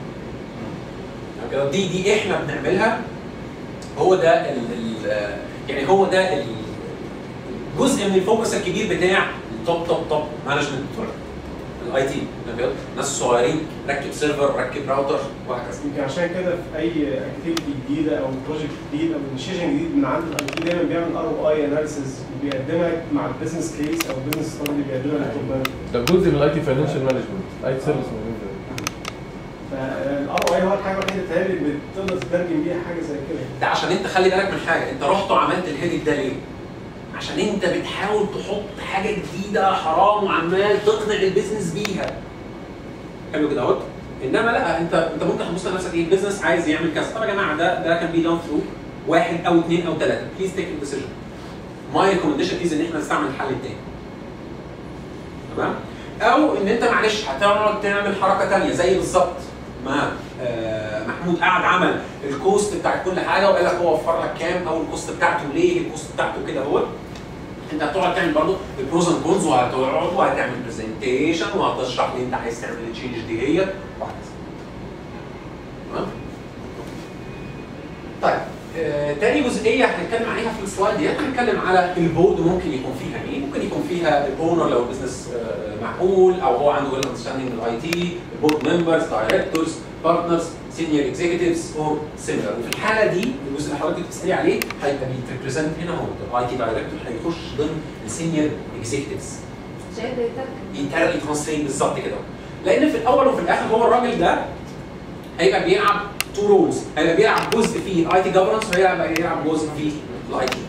Speaker 1: كده دي دي احنا بنعملها هو ده ال ال يعني هو ده ال- جزء من الفوكس الكبير بتاع التوب توب توب مانجمنت بتوع الاي تي الناس الصغيرين ركب سيرفر ركب راوتر وهكذا
Speaker 3: يمكن عشان كده في اي اكتيفيتي جديده او بروجكت جديد او انيشيشن جديد من عند الاي تي دايما بيعمل ار او اي اناليسيز وبيقدمها مع البيزنس كيس او البيزنس ستادي اللي بيقدمها للتوب مانجمنت
Speaker 9: ده جزء من الاي تي فاينانشال مانجمنت اي تي سيرفيس موجود
Speaker 3: فالار او اي هو الحاجه الوحيده تهيألي اللي بتقدر تترجم بيها حاجه زي كده
Speaker 1: ده عشان انت خلي بالك من حاجه انت رحت وعملت الهيدك ده ليه؟ عشان انت بتحاول تحط حاجه جديده حرام وعمال تقنع البيزنس بيها حلو كده اهوت انما لا انت انت ممكن تبص لنفسك ايه البيزنس عايز يعمل كذا طب يا جماعه ده ده كان بي دون ثرو واحد او اثنين او ثلاثه بليز تيك الديسيجن ماي ريكومنديشن از ان احنا نستعمل الحل الثاني تمام او ان انت معلش هتقعد تعمل حركه ثانيه زي بالظبط ما آه، محمود قعد عمل الكوست بتاعت كل حاجه وقال لك هو وفر لك كام او الكوست بتاعته ليه الكوست بتاعته كده هو انت هتقعد تعمل برضه البروز اند كونز وهتقعد وهتعمل برزنتيشن وهتشرح لي انت عايز تعمل التشينج ديت وهكذا تمام طيب آه، تاني جزئيه هنتكلم عليها في السلايد ديت هنتكلم على البورد ممكن يكون فيها ايه؟ ممكن يكون فيها الاونر لو البيزنس آه، معقول او هو عنده ويل اندرستاندينج الاي تي البورد ممبرز دايركتورز بارتنرز سينيور اكزيكتيفز اور سيميلر وفي الحاله دي الجزء اللي حضرتك بتسالي عليه هيبقى بيتريبريزنت هنا هو الاي تي دايركتور هيخش ضمن السينيور اكزيكتيفز
Speaker 5: شايف ده يترجم
Speaker 1: ينترلي ترانسليت بالظبط كده لان في الاول وفي الاخر هو الراجل ده هيبقى بيلعب تو رولز هيبقى بيلعب جزء في الاي تي جفرنس وهيبقى بيلعب جزء في الاي تي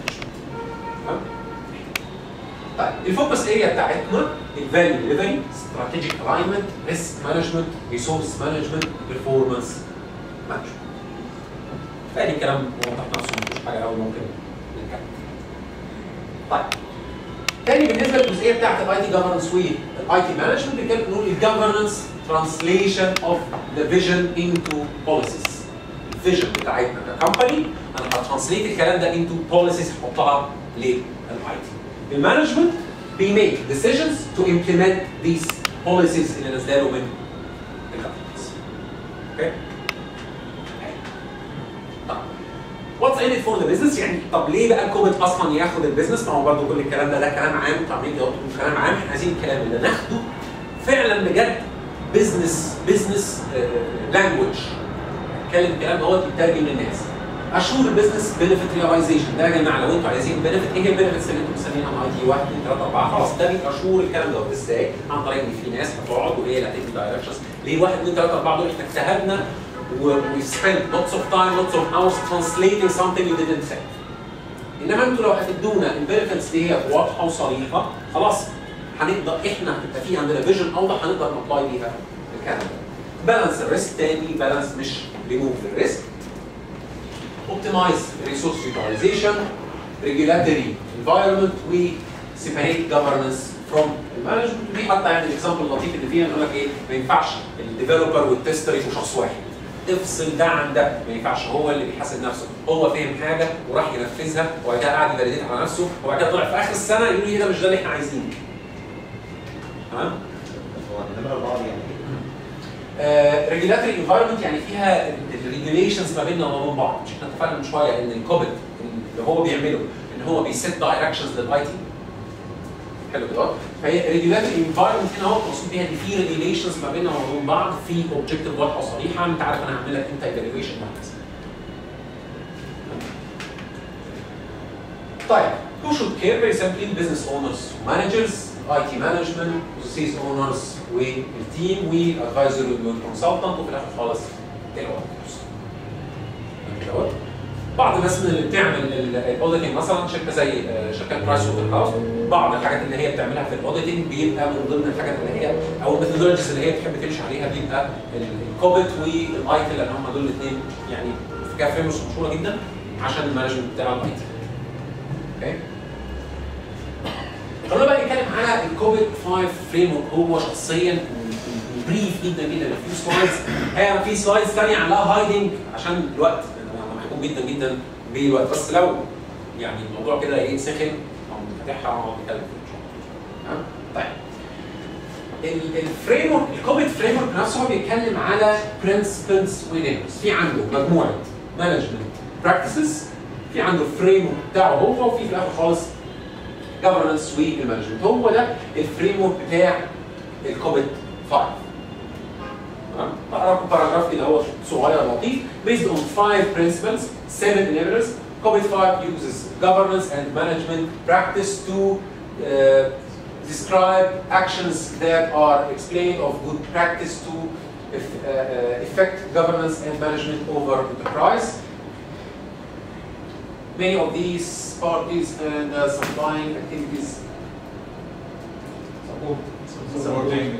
Speaker 1: طيب الفوكس اريا بتاعتنا الفاليو ديليفري استراتيجيك الاينمنت ريسك مانجمنت ريسورس مانجمنت بيرفورمانس مانجمنت ادي الكلام موضح نفسه مفيش حاجه قوي ممكن نتكلم طيب تاني بالنسبه للجزئيه بتاعت الاي تي جفرنس والاي تي مانجمنت بنتكلم نقول الجفرنس ترانسليشن اوف ذا فيجن انتو بوليسيز الفيجن بتاعتنا ككمباني انا هترانسليت الكلام ده انتو بوليسيز هحطها للاي تي المانجمنت بيميك decisions to implement these policies اللي نازله له من الجفرنس اوكي واتس ان ات فور ذا بزنس يعني طب ليه بقى الكومنت اصلا ياخد البيزنس ما هو برضه كل الكلام ده ده كلام عام انتوا عاملين تقولوا كلام عام احنا عايزين الكلام اللي ناخده فعلا بجد بزنس بزنس لانجوج اتكلم كلام هو يترجم للناس اشور البيزنس بنفيت ريلايزيشن ده يا جماعه لو انتوا عايزين بنفيت ايه هي البنفيتس اللي انتوا مسمينها اي تي 1 2 3 4 خلاص ده بيأشور الكلام ده ازاي؟ عن طريق ان في ناس هتقعد وهي اللي هتدي دايركشنز ليه 1 2 3 4 دول احنا اجتهدنا we spent lots of time, lots of hours translating something you didn't say. انما انتوا لو هتدونا البنفيتس دي هي واضحه وصريحه خلاص هنقدر احنا هتبقى في عندنا فيجن اوضح هنقدر نابلاي بيها الكلام ده. بالانس الريسك تاني بالانس مش ريموف الريسك. اوبتمايز ريسورس يوتيلايزيشن ريجولاتوري انفايرمنت و separate governance from المانجمنت ودي حتى يعني الاكزامبل اللطيف اللي فيها نقول لك ايه ما ينفعش الديفلوبر والتستر يبقوا شخص واحد افصل ده عن ده ما ينفعش هو اللي بيحاسب نفسه هو فهم حاجه وراح ينفذها وبعد كده قعد يفاليديت على نفسه وبعد كده طلع في اخر السنه يقول لي ده مش ده اللي احنا عايزينه تمام
Speaker 7: هو النمرة أربعة دي يعني
Speaker 1: ريجولاتوري انفايرمنت يعني فيها الريجوليشنز ما بيننا وما بين بعض مش احنا اتفقنا من شويه ان الكوبت اللي هو بيعمله ان هو بيسيت دايركشنز للاي تي حلو كده فهي ريجولاتوري انفايرمنت هنا هو المقصود بيها ان في ريجوليشنز ما بيننا وما بين بعض في اوبجيكتيف واضحه وصريحه انت عارف انا هعمل لك امتى ايفالويشن وهكذا طيب who should care very simply business owners managers IT management sales owners والتيم والادفايزر والكونسلتنت وفي الاخر خالص الاوديتورز بعض الناس من اللي بتعمل الاوديتنج مثلا شركه زي آه، شركه برايس ووتر هاوس بعض الحاجات اللي هي بتعملها في الاوديتنج بيبقى من ضمن الحاجات اللي هي او الميثودولوجيز اللي هي بتحب تمشي عليها بيبقى الكوبت والايتل لان هم دول الاثنين يعني فيها فريمز مشهوره جدا عشان المانجمنت بتاع الايتل اوكي خلونا بقى نتكلم على الكوفيد 5 فريم ورك هو شخصيا بريف جدا جدا في سلايدز هي في سلايدز ثانيه عليها هايدنج عشان الوقت انا محكوم جدا جدا بالوقت بس لو يعني الموضوع كده ايه سخن او فاتحها ونقعد نتكلم فيه ان شاء الله تمام؟ طيب الفريم ورك الكوفيد فريم ورك نفسه هو بيتكلم على برنسبلز وليمز في عنده مجموعه مانجمنت براكتسز في عنده فريم ورك بتاعه هو وفي في الاخر خالص governance والمانجمنت هو ده الفريم ورك بتاع الكوفيد 5 تمام بقرا لكم باراجراف كده هو صغير لطيف based on five principles seven enablers COVID 5 uses governance and management practice to uh, describe actions that are explained of good practice to eff- uh, uh, effect governance and management over enterprise. Many of these parties and uh, supplying activities
Speaker 4: Supporting.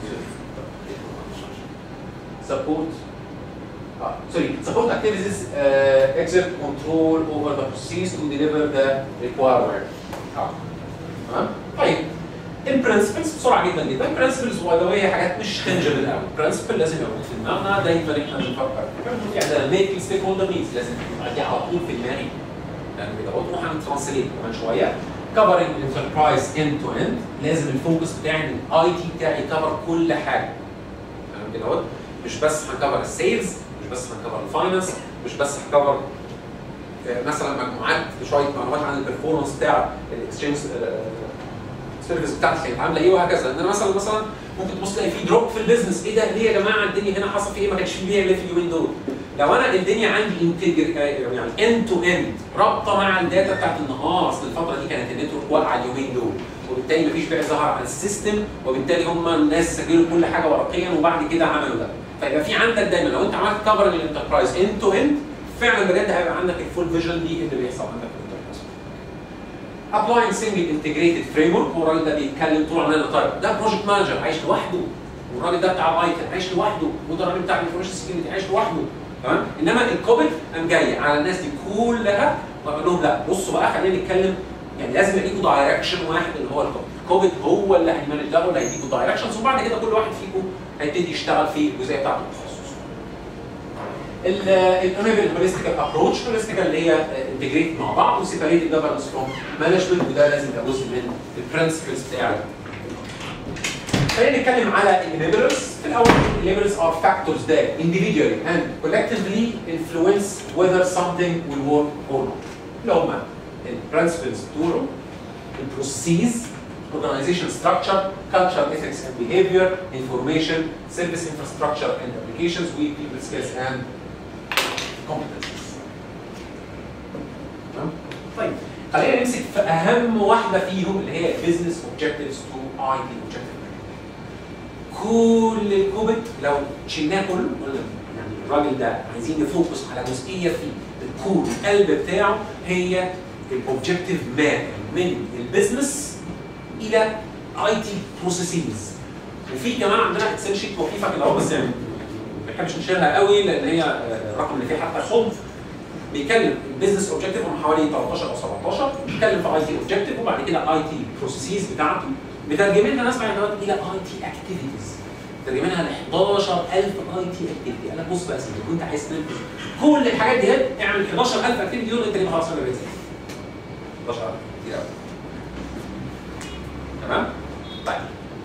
Speaker 1: support uh, sorry support activities uh, exert control over the process to deliver the required work آه. تمام طيب البرنسبلز بسرعه جدا جدا البرنسبلز باي ذا هي حاجات مش تنجبل قوي البرنسبل لازم يبقى موجود في دماغنا دايما احنا بنفكر يعني ده ميك ستيك هولدر نيدز لازم تبقى دي على طول في دماغي يعني كده برضه هنترانسليت كمان شويه كفرنج انتربرايز اند تو اند لازم الفوكس بتاعي ان الاي تي بتاعي كفر كل حاجه تمام كده اهوت مش بس هنكفر السيلز مش بس هنكفر الفاينانس مش بس هنكفر آه، مثلا مجموعات شويه معلومات عن البرفورمانس بتاع الاكسشينج السيرفيس بتاعتي كانت عامله ايه وهكذا ان انا مثلا مثلا ممكن تبص تلاقي في دروب في البيزنس ايه ده ليه يا جماعه الدنيا هنا حصل في ايه ما كانش في بيع ليه في اليومين دول لو انا الدنيا عندي انتجر يعني اند تو اند رابطه مع الداتا بتاعت النهار اصل الفتره دي كانت النتورك واقعه اليومين دول وبالتالي مفيش بيع ظهر على السيستم وبالتالي هم الناس سجلوا كل حاجه ورقيا وبعد كده عملوا ده فيبقى في عندك دايما لو انت عملت كفر للانتربرايز اند تو اند فعلا بجد هيبقى عندك الفول فيجن دي اللي بيحصل عندك في الانتربرايز ابلاينج سنجل انتجريتد فريم ورك هو الراجل ده بيتكلم طول عمرنا طيب ده بروجكت مانجر عايش لوحده والراجل ده بتاع الايكن عايش لوحده وده الراجل بتاع الانفورميشن سكيورتي عايش لوحده تمام انما الكوبل قام جاي على الناس دي كلها وقال لهم لا بصوا بقى خلينا نتكلم يعني لازم يديكوا دايركشن واحد اللي هو الكوبل الكوبل هو اللي هيمانج ده واللي هيديكوا دايركشنز وبعد كده كل واحد فيكم هيبتدي يشتغل في الجزئيه بتاعته التخصص الانيبل هوليستيكال ابروتش هوليستيكال اللي هي انتجريت مع بعض وسيبريت جفرنس فروم مانجمنت وده لازم يبقى جزء من البرنسبلز بتاع خلينا نتكلم على الانيبلرز في الاول الانيبلرز are factors that individually and collectively influence whether something will work or not اللي هم البرنسبلز بتوعه البروسيس organization structure, culture, ethics and behavior, information, service infrastructure and applications, we people skills and competencies. تمام؟ طيب خلينا نمسك في اهم واحده فيهم اللي هي business objectives to IT objective. كل الكوبت لو شلناه كله قلنا يعني الراجل ده عايزين نفوكس على جزئيه فيه الكور القلب بتاعه هي الاوبجكتيف ماب من البيزنس الى اي تي بروسيسز وفي كمان عندنا اكسل شيت لطيفه كده اهو بس يعني ما بنحبش نشيلها قوي لان هي آه، الرقم اللي فيه حتى خض بيتكلم البيزنس اوبجكتيف هم حوالي 13 او 17 بيتكلم في اي تي اوبجكتيف وبعد كده اي تي بروسيسز بتاعته مترجمينها ناس بعد كده الى اي تي اكتيفيتيز مترجمينها ل 11000 اي تي اكتيفيتي قال لك بص بقى يا سيدي كنت عايز تنفذ كل الحاجات دي اعمل 11000 اكتيفيتي دول انت كده خلاص انا بقيت 11000 كتير قوي تمام؟ طيب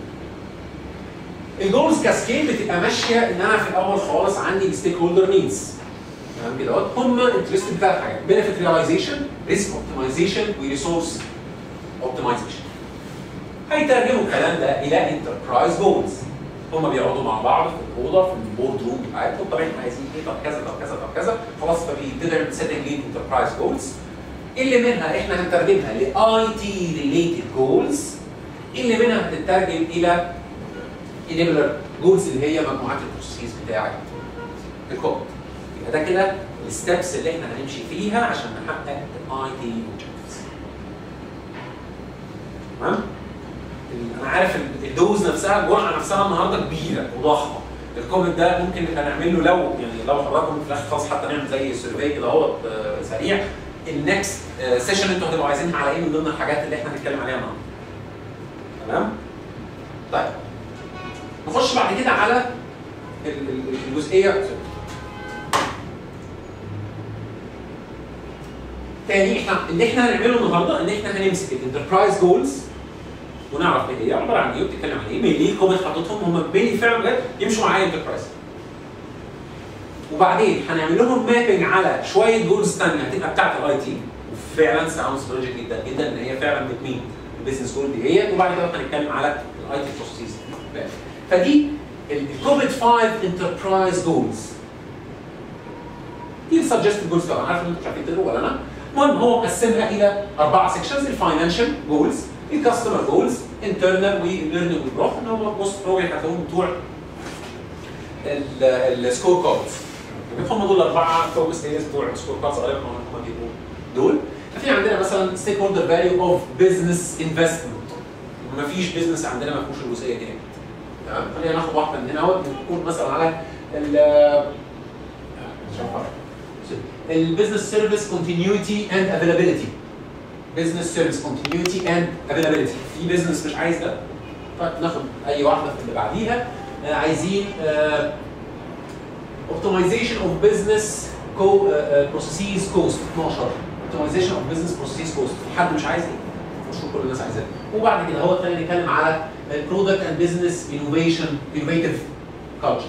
Speaker 1: الجولز كاسكيد بتبقى ماشيه ان انا في الاول خالص عندي الستيك هولدر نيدز تمام كده اهوت هم انترست بثلاث حاجات بنفيت ريلايزيشن ريسك اوبتمايزيشن وريسورس اوبتمايزيشن هيترجموا الكلام ده الى انتربرايز جولز هم بيقعدوا مع بعض في الاوضه في البورد روم بتاعتهم طب احنا عايزين ايه طب كذا طب كذا طب كذا خلاص فبيبتدوا سيتنج ليد انتربرايز جولز اللي منها احنا هنترجمها لاي تي ريليتد جولز اللي منها هتترجم الى enabler جولز اللي هي مجموعات البروسيس بتاعت الكود يبقى ده كده الستبس اللي احنا هنمشي فيها عشان نحقق الاي تي اوبجكتيفز تمام ال- انا عارف ال- الدوز نفسها الجرعه نفسها النهارده كبيره وضخمه الكومنت ده ممكن نبقى نعمل له لو يعني لو حضراتكم في الاخر خالص حتى نعمل زي سيرفي كده اهوت آه، سريع النكست سيشن انتوا هتبقوا عايزينها على ايه من ضمن الحاجات اللي احنا هنتكلم عليها النهارده تمام طيب نخش بعد كده على ال- ال- الجزئيه تاني احنا اللي احنا هنعمله النهارده ان احنا هنمسك الانتربرايز جولز ونعرف ايه هي عباره عن ايه وبتتكلم عن ايه مين كومنت حاططهم هم مين فعلا بجد يمشوا معايا انتربرايز وبعدين هنعمل لهم مابنج على شويه جولز ثانيه هتبقى بتاعت الاي تي وفعلا ساوندز لوجيك جدا جدا ان هي فعلا بتمين البيزنس جول دي هي وبعد كده هنتكلم على الاي تي بروسيس فدي الكوفيد 5 انتربرايز جولز دي السجستد جولز طبعا عارف ان انتوا مش عارفين تقروا ولا انا المهم هو قسمها الى اربعه سيكشنز الفاينانشال جولز الكاستمر جولز انترنال والليرنينج والجروث ان هم بص هو هتلاقوهم بتوع السكور كاردز هم دول الاربعه فوكس ايريز بتوع السكور كاردز غالبا هم هم بيبقوا دول في عندنا مثلا ستيك هولدر فاليو اوف بزنس انفستمنت مفيش بزنس عندنا ما فيهوش الجزئيه دي تمام خلينا ناخد واحده من هنا اهوت نكون مثلا على ال البزنس سيرفيس كونتينيوتي اند افيلابيلتي بزنس سيرفيس كونتينيوتي اند افيلابيلتي في بزنس مش عايز ده طيب ناخد اي واحده في اللي بعديها آه، عايزين اوبتمايزيشن اوف بزنس كو بروسيس كوست 12 اوبتمايزيشن اوف بزنس بروسيس كوست حد مش عايز ايه؟ مش كل الناس عايزاه وبعد كده هو خلينا نتكلم على البرودكت اند بزنس انوفيشن انوفيتيف كلتشر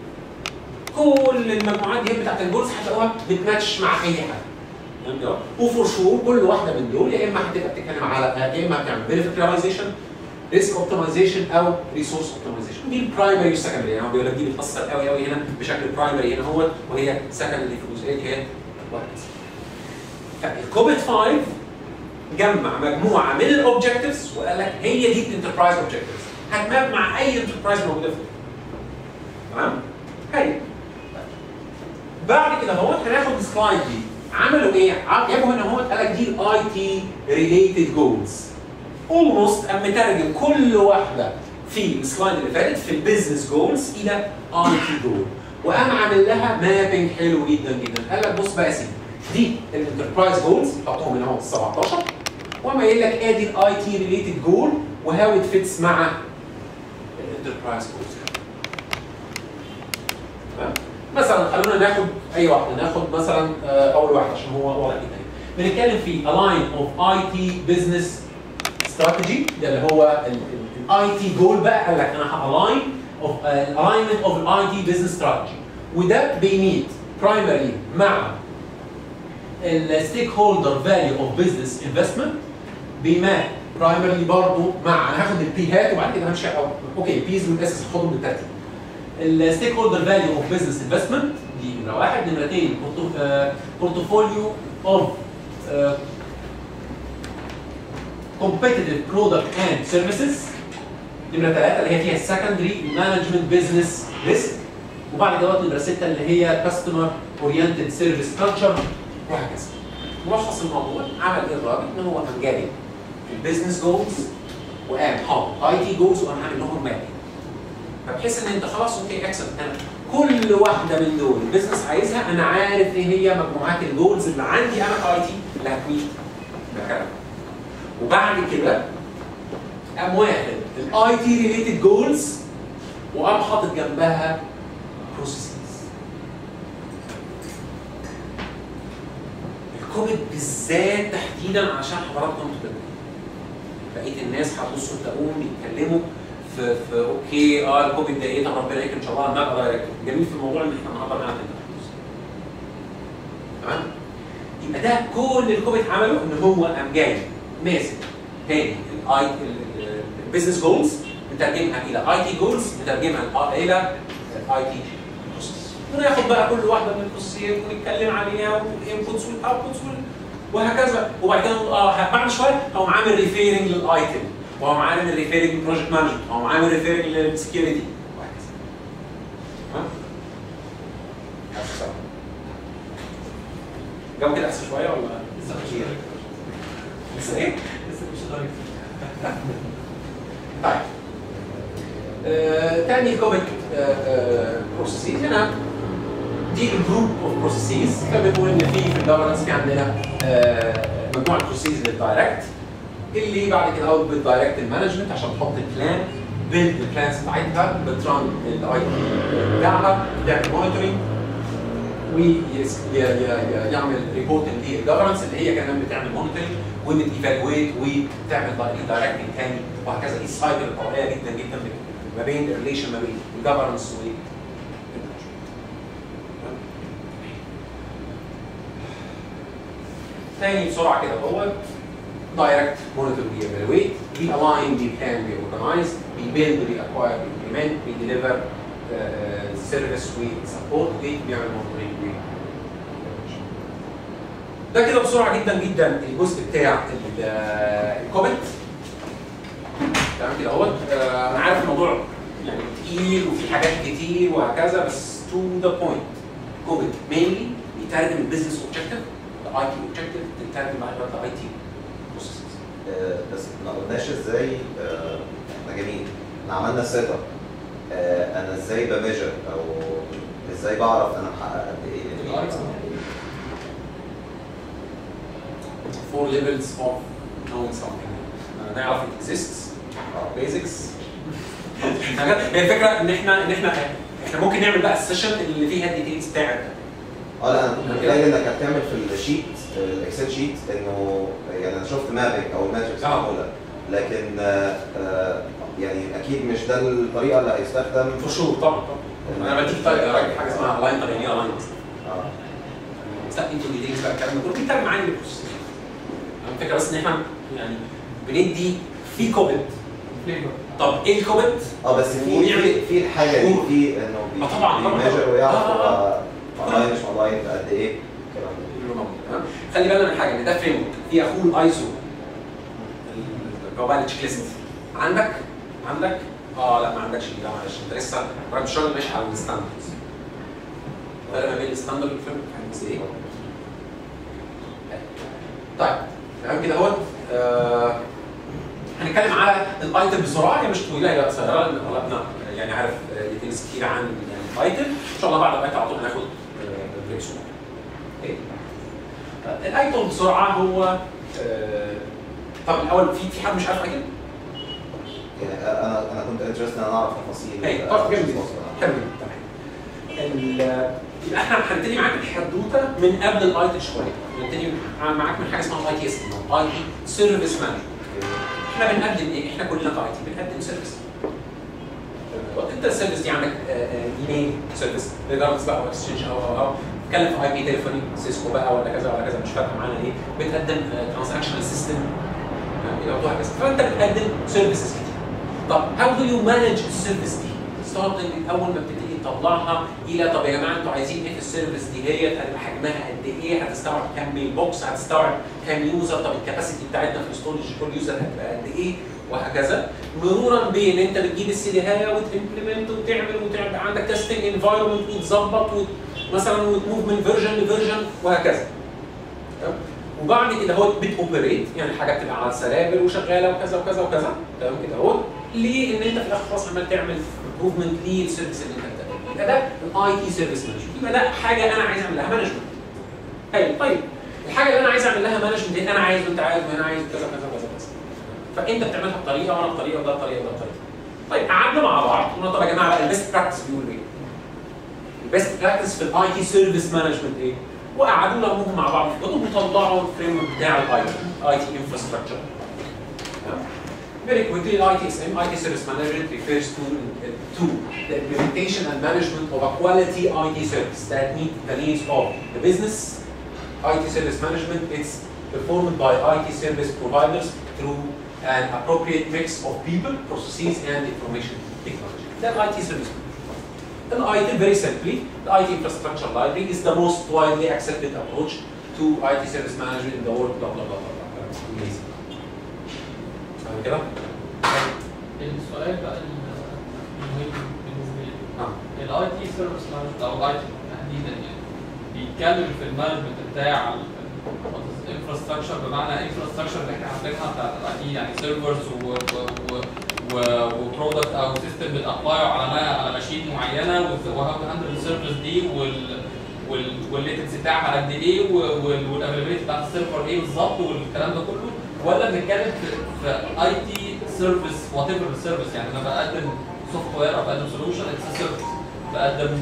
Speaker 1: كل المجموعات دي بتاعت الجولز هتلاقوها بتماتش مع اي حاجه تمام كده؟ وفور شور كل واحده من دول يا اما هتبقى بتتكلم على يا اما هتعمل بنفيت ريلايزيشن ريسك اوبتمايزيشن او ريسورس اوبتمايزيشن دي البرايمري والسكندري يعني هو بيقول لك دي بتاثر قوي قوي هنا بشكل برايمري هنا هو وهي سكندري في الجزئيه دي هي وهكذا فالكوبيت 5 جمع مجموعه من الاوبجكتيفز وقال لك هي دي الانتربرايز اوبجكتيفز هتماب مع اي انتربرايز موجوده في الدنيا. تمام؟ هي بعد كده هو هناخد السلايد دي عملوا ايه؟ ع- جابوا هنا هو قال لك دي الاي تي ريليتد جولز اولموست قام مترجم كل واحده في السلايد اللي فاتت في البيزنس جولز الى اي تي جول وقام عامل لها مابنج حلو جدا جدا قال لك بص بقى يا سيدي دي الانتربرايز جولز حطهم هنا اهو 17 وقام قايل لك ادي الاي تي ريليتد جول وهاو ات فيتس مع الانتربرايز جولز تمام مثلا خلونا ناخد اي واحده ناخد مثلا آه، اول واحده عشان هو واضح جدا بنتكلم في align of IT business strategy ده اللي هو الاي تي جول بقى قال لك انا هالاين of uh, alignment of الاي تي business strategy وده بيميت primarily مع الستيك هولدر فاليو اوف بزنس انفستمنت بما برايمرلي برضه مع انا هاخد البيهات وبعد كده همشي أو اوكي بيز والاسس هاخدهم بالترتيب الستيك هولدر فاليو اوف بزنس انفستمنت دي نمره واحد نمره اثنين بورتفوليو اوف competitive product and services نمره ثلاثه اللي هي فيها السكندري مانجمنت بزنس ريسك وبعد كده نمره سته اللي هي كاستمر اورينتد سيرفيس كلتشر وهكذا ملخص الموضوع عمل ايه الراجل ان هو قام جايب البيزنس جولز وقام حاطط اي تي جولز وقام عامل لهم مابنج فبحيث ان انت خلاص اوكي اكسب انا كل واحده من دول البيزنس عايزها انا عارف ايه هي مجموعات الجولز اللي عندي انا كاي تي اللي هتميت بكلام وبعد كده قام واخد الاي تي ريليتد جولز وقام حاطط جنبها بروسيسز الكوفيد بالذات تحديدا عشان حضراتكم تبقوا بقيه الناس هتبصوا تلاقوهم بيتكلموا في في اوكي اه الكوفيد ده ايه طب ربنا يكرم ان شاء الله ما دايركت جميل في الموضوع ان احنا نعبر عنها تمام يبقى ده كل الكوفيد عمله ان هو قام جاي ماسك تاني الاي البيزنس جولز مترجمها الى اي تي جولز مترجمها الى اي تي بروسيس وناخد بقى كل واحده من البروسيسات ونتكلم عليها والانبوتس والاوتبوتس وهكذا وبعد كده نقول اه بعد شويه هقوم عامل ريفيرنج للايتم وهقوم عامل ريفيرنج للبروجكت مانجمنت وهقوم عامل ريفيرنج للسكيورتي وهكذا تمام؟ أحسن. جو كده احسن شويه ولا
Speaker 2: لسه مش غريب.
Speaker 1: لسه ايه؟
Speaker 2: لسه مش غريب.
Speaker 1: طيب آه، تاني كوميك بروسيسز هنا دي الجروب اوف بروسيسز كان بيقول ان في في الجفرنس في عندنا آه، مجموعه بروسيسز للدايركت اللي بعد كده اوت بالدايركت المانجمنت عشان تحط البلان بيلد البلانز بتاعتها بتران الاي تي بتاعها تعمل مونيتورنج ويعمل ريبورت للجفرنس اللي هي كمان بتعمل مونيتورنج وبتيفالويت وبتعمل دايركتنج تاني وهكذا دي السايكل الطبيعيه جدا جدا ما بين الريليشن ما بين الجفرنس و تاني بسرعه كده هو دايركت مونيتور بي ايفالويت بي الاين بي بلان بي اورجنايز بي بيلد بي اكواير بي امبلمنت بي ديليفر سيرفيس وسبورت وبيعمل مونيتورنج ده كده بسرعه جدا جدا الجزء بتاع ال- آه، الكومنت تمام كده اهوت آه، انا عارف الموضوع يعني تقيل وفي حاجات كتير وهكذا بس تو ذا بوينت كومنت مينلي بيترجم البيزنس اوبجيكتيف اي تي اوبجكتيف تترجم معايا دلوقتي اي تي بروسيسز
Speaker 7: آه، بس ما قلناش ازاي آه، احنا جميل احنا عملنا سيت اب انا ازاي بميجر او ازاي بعرف انا محقق قد ايه
Speaker 2: الآي تي.
Speaker 1: four levels of knowing something آه، نعرف it exists basics حاجات هي الفكره ان احنا ان احنا احنا ممكن نعمل بقى السيشن اللي فيها الديتيلز بتاعت
Speaker 7: اه لا انا كنت متخيل انك هتعمل في الشيت الاكسل شيت انه يعني انا شفت مابنج او الماتريكس
Speaker 1: آه.
Speaker 7: معموله لكن آه، آه، يعني اكيد مش ده الطريقه اللي هيستخدم
Speaker 1: فور شور طبعا طبعا انا بديك طريقه راجل حاجه اسمها لاين طب يعني ايه لاين
Speaker 7: اه
Speaker 1: ستاب انتو ديتيلز بقى الكلام ده كله بيتكلم معايا البروسيس الفكره بس ان احنا يعني بندي في كوبت
Speaker 2: فليفر
Speaker 1: طب ايه الكوبت؟
Speaker 7: اه بس في
Speaker 1: ويعمل-
Speaker 7: في في الحاجه دي في انه بي-
Speaker 1: آه طبعاً، طبعاً.
Speaker 7: بيميجر ويعرف
Speaker 1: آه، آه،
Speaker 7: هو اونلاين مش اونلاين قد ايه الكلام ده
Speaker 1: كله موجود تمام خلي بالنا من حاجه ان ده فريم ورك في اخوه الايزو اللي هو بقى التشيك ليست عندك عندك اه لا ما عندكش دي لا معلش انت لسه راجل الشغل ماشي على الستاندردز الفرق ما بين الستاندرد والفريم ورك بس ايه؟ طيب تمام كده اهوت آه، هنتكلم على الايتم بسرعه هي مش طويله هي قصيره لان اغلبنا يعني عارف ديتيلز كتير عن يعني الايتم ان شاء الله بعد الايتم على طول هناخد بريك صغير. اوكي الايتم بسرعه هو آه، طب الاول في في حد مش عارف ايتم؟
Speaker 7: يعني انا انا كنت انترست ان انا اعرف تفاصيل
Speaker 1: اي
Speaker 7: آه،
Speaker 1: طب جميل جدا
Speaker 7: آه.
Speaker 1: حلو جدا تمام ال- يبقى احنا هنبتدي معاك الحدوته من قبل الاي تي شويه هنبتدي معاك من حاجه اسمها اي تي اس اي تي سيرفيس مانجمنت احنا بنقدم ايه؟ احنا كلنا في اي تي بنقدم سيرفيس انت السيرفيس دي عندك ايميل سيرفيس ريجاردز بقى اكسشينج او او او تتكلم في اي بي تليفوني سيسكو بقى ولا كذا ولا كذا مش فارقه معانا ايه بتقدم ترانزاكشن سيستم هكذا فانت بتقدم سيرفيسز كتير طب هاو دو يو مانج السيرفيس دي؟ ستارتنج اول ما بتبتدي تطلعها الى طب يا جماعه انتوا عايزين ايه في السيرفيس دي هي هتبقى حجمها قد ايه؟ هتستوعب كام ميل بوكس؟ هتستوعب كام يوزر؟ طب الكباسيتي بتاعتنا في الستورج كل يوزر هتبقى قد ايه؟ وهكذا مرورا بين انت بتجيب السي دي هاي وتمبلمنت وتعمل وتعمل عندك تيستنج انفايرمنت وتظبط مثلا وتموف من فيرجن لفيرجن وهكذا تمام؟ وبعد كده هو بتوبريت يعني الحاجه بتبقى على السلابل وشغاله وكذا وكذا وكذا تمام كده اهو ليه ان انت في الاخر خلاص عمال تعمل امبروفمنت للسيرفيس اللي انت بتعمله يبقى ده الاي تي سيرفيس مانجمنت يبقى ده حاجه انا عايز اعمل لها مانجمنت حلو طيب الحاجه اللي انا عايز اعمل لها مانجمنت دي انا عايز وانت عايز وانا عايز كذا كذا كذا كذا فانت بتعملها بطريقه وانا بطريقه وده بطريقه وده بطريقه طيب قعدنا مع بعض قلنا طب يا جماعه بقى البيست براكتس بيقول ايه؟ البيست براكتس في الاي تي سيرفيس مانجمنت ايه؟ وقعدوا لموهم مع بعض في كتب وطلعوا الفريم ورك بتاع الاي تي اي تي انفراستراكشر Very quickly, ITSM, IT Service Management, refers to, uh, to the implementation and management of a quality IT service that meet the needs of the business. IT Service Management is performed by IT service providers through an appropriate mix of people, processes, and information technology. The IT service management. And IT, very simply, the IT infrastructure library is the most widely accepted approach to IT service management in the world, blah, blah, blah, blah, blah. Amazing. فاهم كده؟
Speaker 2: السؤال بقى المهم بالنسبه لي
Speaker 1: اه
Speaker 2: الاي تي سيرفيس مانجمنت او الاي تي تحديدا يعني بيتكلم في المانجمنت بتاع الانفراستراكشر بمعنى انفراستراكشر اللي احنا عاملينها بتاعت الاي تي يعني سيرفرز وبرودكت او سيستم بتابلاي على ما- على ماشين معينه وهاو هاندل السيرفيس دي وال والليتنسي بتاعها قد ايه والافيلابيلتي بتاعت السيرفر ايه بالظبط والكلام ده كله ولا بنتكلم في في اي تي سيرفيس وات ايفر السيرفيس يعني انا بقدم سوفت وير او بقدم سولوشن اتس سيرفيس بقدم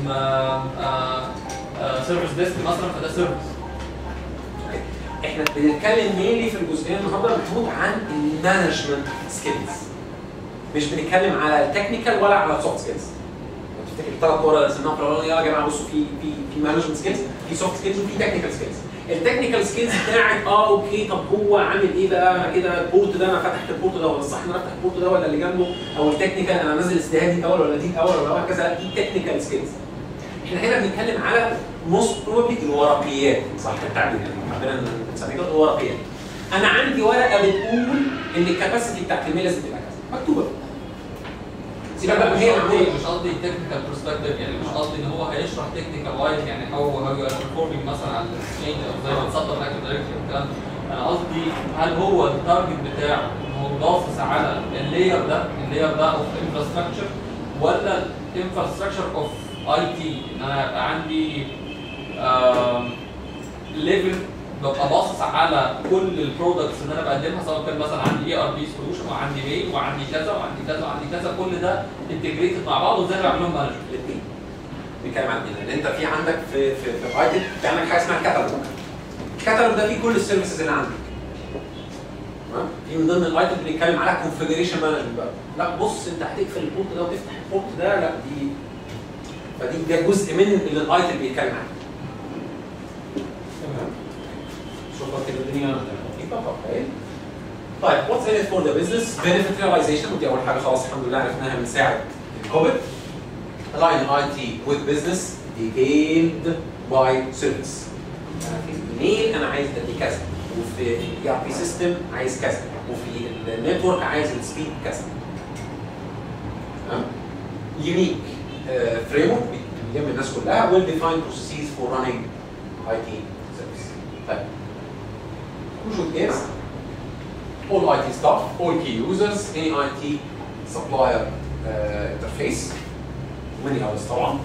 Speaker 2: سيرفيس ديسك مثلا فده سيرفيس
Speaker 1: احنا بنتكلم مينلي في الجزئيه النهارده محمود عن المانجمنت سكيلز مش بنتكلم على التكنيكال ولا على السوفت سكيلز تفتكر الثلاث كوره اللي سميناهم في الاولانيه يا جماعه بصوا في في في مانجمنت سكيلز في سوفت سكيلز وفي تكنيكال سكيلز التكنيكال سكيلز بتاعت اه اوكي طب هو عامل ايه بقى انا كده البورت ده انا فتحت البورت ده ولا الصح ان انا افتح البورت ده ولا اللي جنبه او التكنيكال انا انزل الاستهاد دي الاول ولا دي الاول ولا هكذا دي تكنيكال سكيلز احنا هنا بنتكلم على موست بروبلي الورقيات صح التعبير يعني عندنا بنسميها كده الورقيات انا عندي ورقه بتقول ان الكباسيتي بتاعت الميل لازم تبقى كذا مكتوبه سيبك بقى من
Speaker 2: مش
Speaker 1: هي
Speaker 2: قصدي
Speaker 1: معموله
Speaker 2: مش قصدي تكنيكال برسبكتيف يعني مش قصدي ان هو هيشرح تكنيكال وايز يعني هو هو يو بيرفورمينج مثلا على الاكسشينج او زي ما اتصدر الاكتف دايركتوري والكلام ده انا قصدي هل هو التارجت بتاعه ان هو باصص على اللاير ده اللاير ده اوف انفراستراكشر ولا الانفراستراكشر اوف اي تي ان انا يبقى عندي ليفل ببقى باصص على كل البرودكتس اللي انا بقدمها سواء كان مثلا عندي اي ار بي سولوشن وعندي ميل وعندي كذا وعندي كذا وعندي كذا كل ده انتجريتد مع بعض وازاي بعمل لهم مانجمنت
Speaker 1: الاثنين بنتكلم عن الاثنين لان انت في عندك في في في ايتم في عندك حاجه اسمها كاتالوج الكاتالوج ده فيه كل السيرفيسز اللي عندك تمام في من ضمن الايتم اللي بنتكلم على كونفجريشن مانجمنت بقى لا بص انت هتقفل البورت ده وتفتح البورت ده لا دي فدي ده جزء من اللي الايتم بيتكلم عنه تمام شوفوا كده الدنيا لطيفه اوكي طيب واتس ان فور ذا بزنس بنفيت ريلايزيشن ودي اول حاجه خلاص الحمد لله عرفناها من ساعه الكوفيد align IT with business detailed by service. أنا في الايميل انا عايز ادي كذا وفي الاي ار بي سيستم عايز كذا وفي النتورك عايز السبيد كذا. تمام؟ يونيك فريم ورك بيجمع الناس كلها well defined processes for running IT service. طيب who should guess? all IT staff, all key users, any IT supplier uh, interface وماني اورز طبعا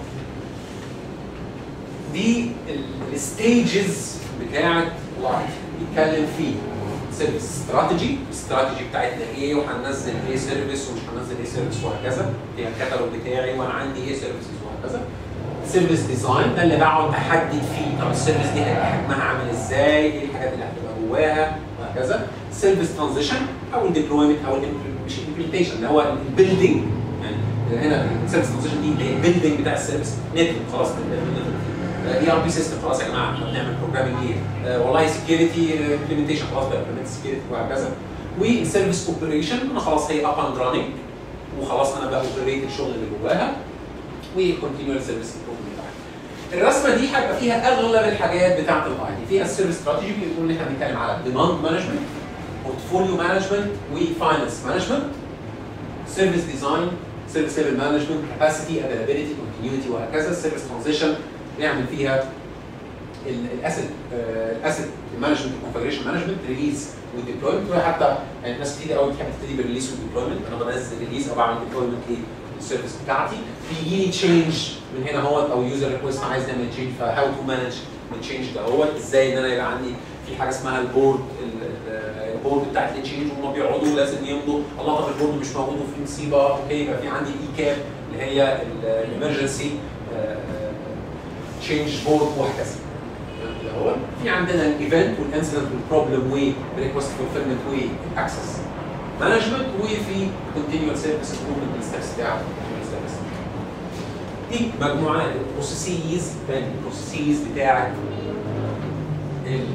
Speaker 1: دي الستيجز بتاعت لايف بيتكلم فيه سيرفيس استراتيجي الاستراتيجي بتاعتنا ايه وهننزل ايه سيرفيس ومش هننزل ايه سيرفيس وهكذا هي الكتالوج بتاعي وانا عندي ايه سيرفيسز وهكذا سيرفيس ديزاين ده اللي بقعد احدد فيه طب السيرفيس دي هيبقى حجمها عامل ازاي ايه الحاجات اللي هتبقى جواها وهكذا سيرفيس ترانزيشن او الديبلويمنت او ال- مش الامبلمنتيشن اللي هو البيلدينج يعني هنا السيرفيس ترانزيشن دي اللي هي البيلدينج بتاع السيرفيس نتورك خلاص اي ار بي سيستم خلاص يا جماعه احنا بنعمل بروجرامنج ايه آه، والله سكيورتي امبلمنتيشن خلاص بقى امبلمنت سكيورتي وهكذا والسيرفيس اوبريشن انا خلاص هي اب اند راننج وخلاص انا بقى اوبريت الشغل اللي جواها وكونتينيوال سيرفيس الرسمه دي هيبقى فيها اغلب الحاجات بتاعت الاي دي فيها السيرفيس استراتيجي بيقول ان احنا بنتكلم على ديماند مانجمنت بورتفوليو مانجمنت وفاينانس مانجمنت سيرفيس ديزاين سيرفيس ليفل مانجمنت كاباسيتي افيلابيلتي كونتينيوتي وهكذا السيرفيس ترانزيشن نعمل فيها الاسيت الاسيت مانجمنت كونفجريشن مانجمنت ريليز وديبلويمنت حتى يعني ناس كتير قوي بتحب تبتدي بالريليز والديبلويمنت انا بنزل ريليز او بعمل ديبلويمنت للسيرفيس بتاعتي بيجي لي تشينج من هنا اهوت او يوزر ريكوست عايز نعمل تشينج فهاو تو مانج التشينج ده هو ازاي ان انا يبقى عندي في حاجه اسمها البورد البورد بتاعت التشينج وهم بيقعدوا لازم يمضوا الله طب البورد مش موجود وفي مصيبه اوكي يبقى في عندي اي كاب اللي هي الامرجنسي تشينج بورد وهكذا اللي هو في عندنا الايفنت والانسيدنت والبروبلم والريكوست فولفيلمنت والاكسس مانجمنت وفي كونتينيوال سيرفيس امبروفمنت الستبس بتاعه دي مجموعات البروسيسز البروسيسز بتاعت ال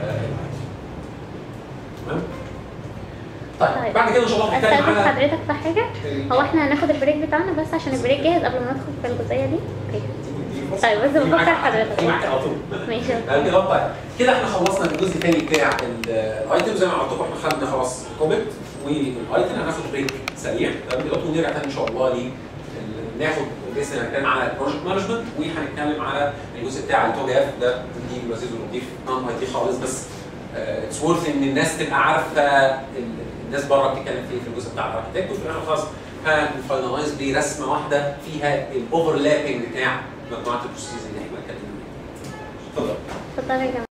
Speaker 1: تمام طيب
Speaker 8: طيب.
Speaker 1: بعد كده ان شاء الله هنتكلم
Speaker 8: استاذن
Speaker 1: على
Speaker 8: حضرتك في حاجه هو احنا هناخد البريك بتاعنا بس عشان البريك جاهز قبل ما ندخل في الجزئيه دي اوكي طيب بس بفكر حضرتك.
Speaker 1: معاك على طول
Speaker 8: ماشي
Speaker 1: تمام كده طيب كده احنا خلصنا الجزء الثاني بتاع الايتم زي ما قلت لكم احنا خدنا خلاص كوبت والايتم هناخد بريك سريع تمام كده ونرجع تاني ان شاء الله ل ناخد لسه هنتكلم على البروجكت مانجمنت وهنتكلم على الجزء بتاع التو اف ده دي لذيذ ولطيف نون اي تي خالص بس اتس وورث ان الناس تبقى عارفه ال- الناس بره بتتكلم في إيه في الجزء بتاع الاركتكت وفي الاخر خلاص هنفاينلايز برسمه واحده فيها الاوفرلابنج بتاع مجموعه البروسيس اللي احنا اتكلمنا عنها. اتفضل
Speaker 8: اتفضل يا جماعه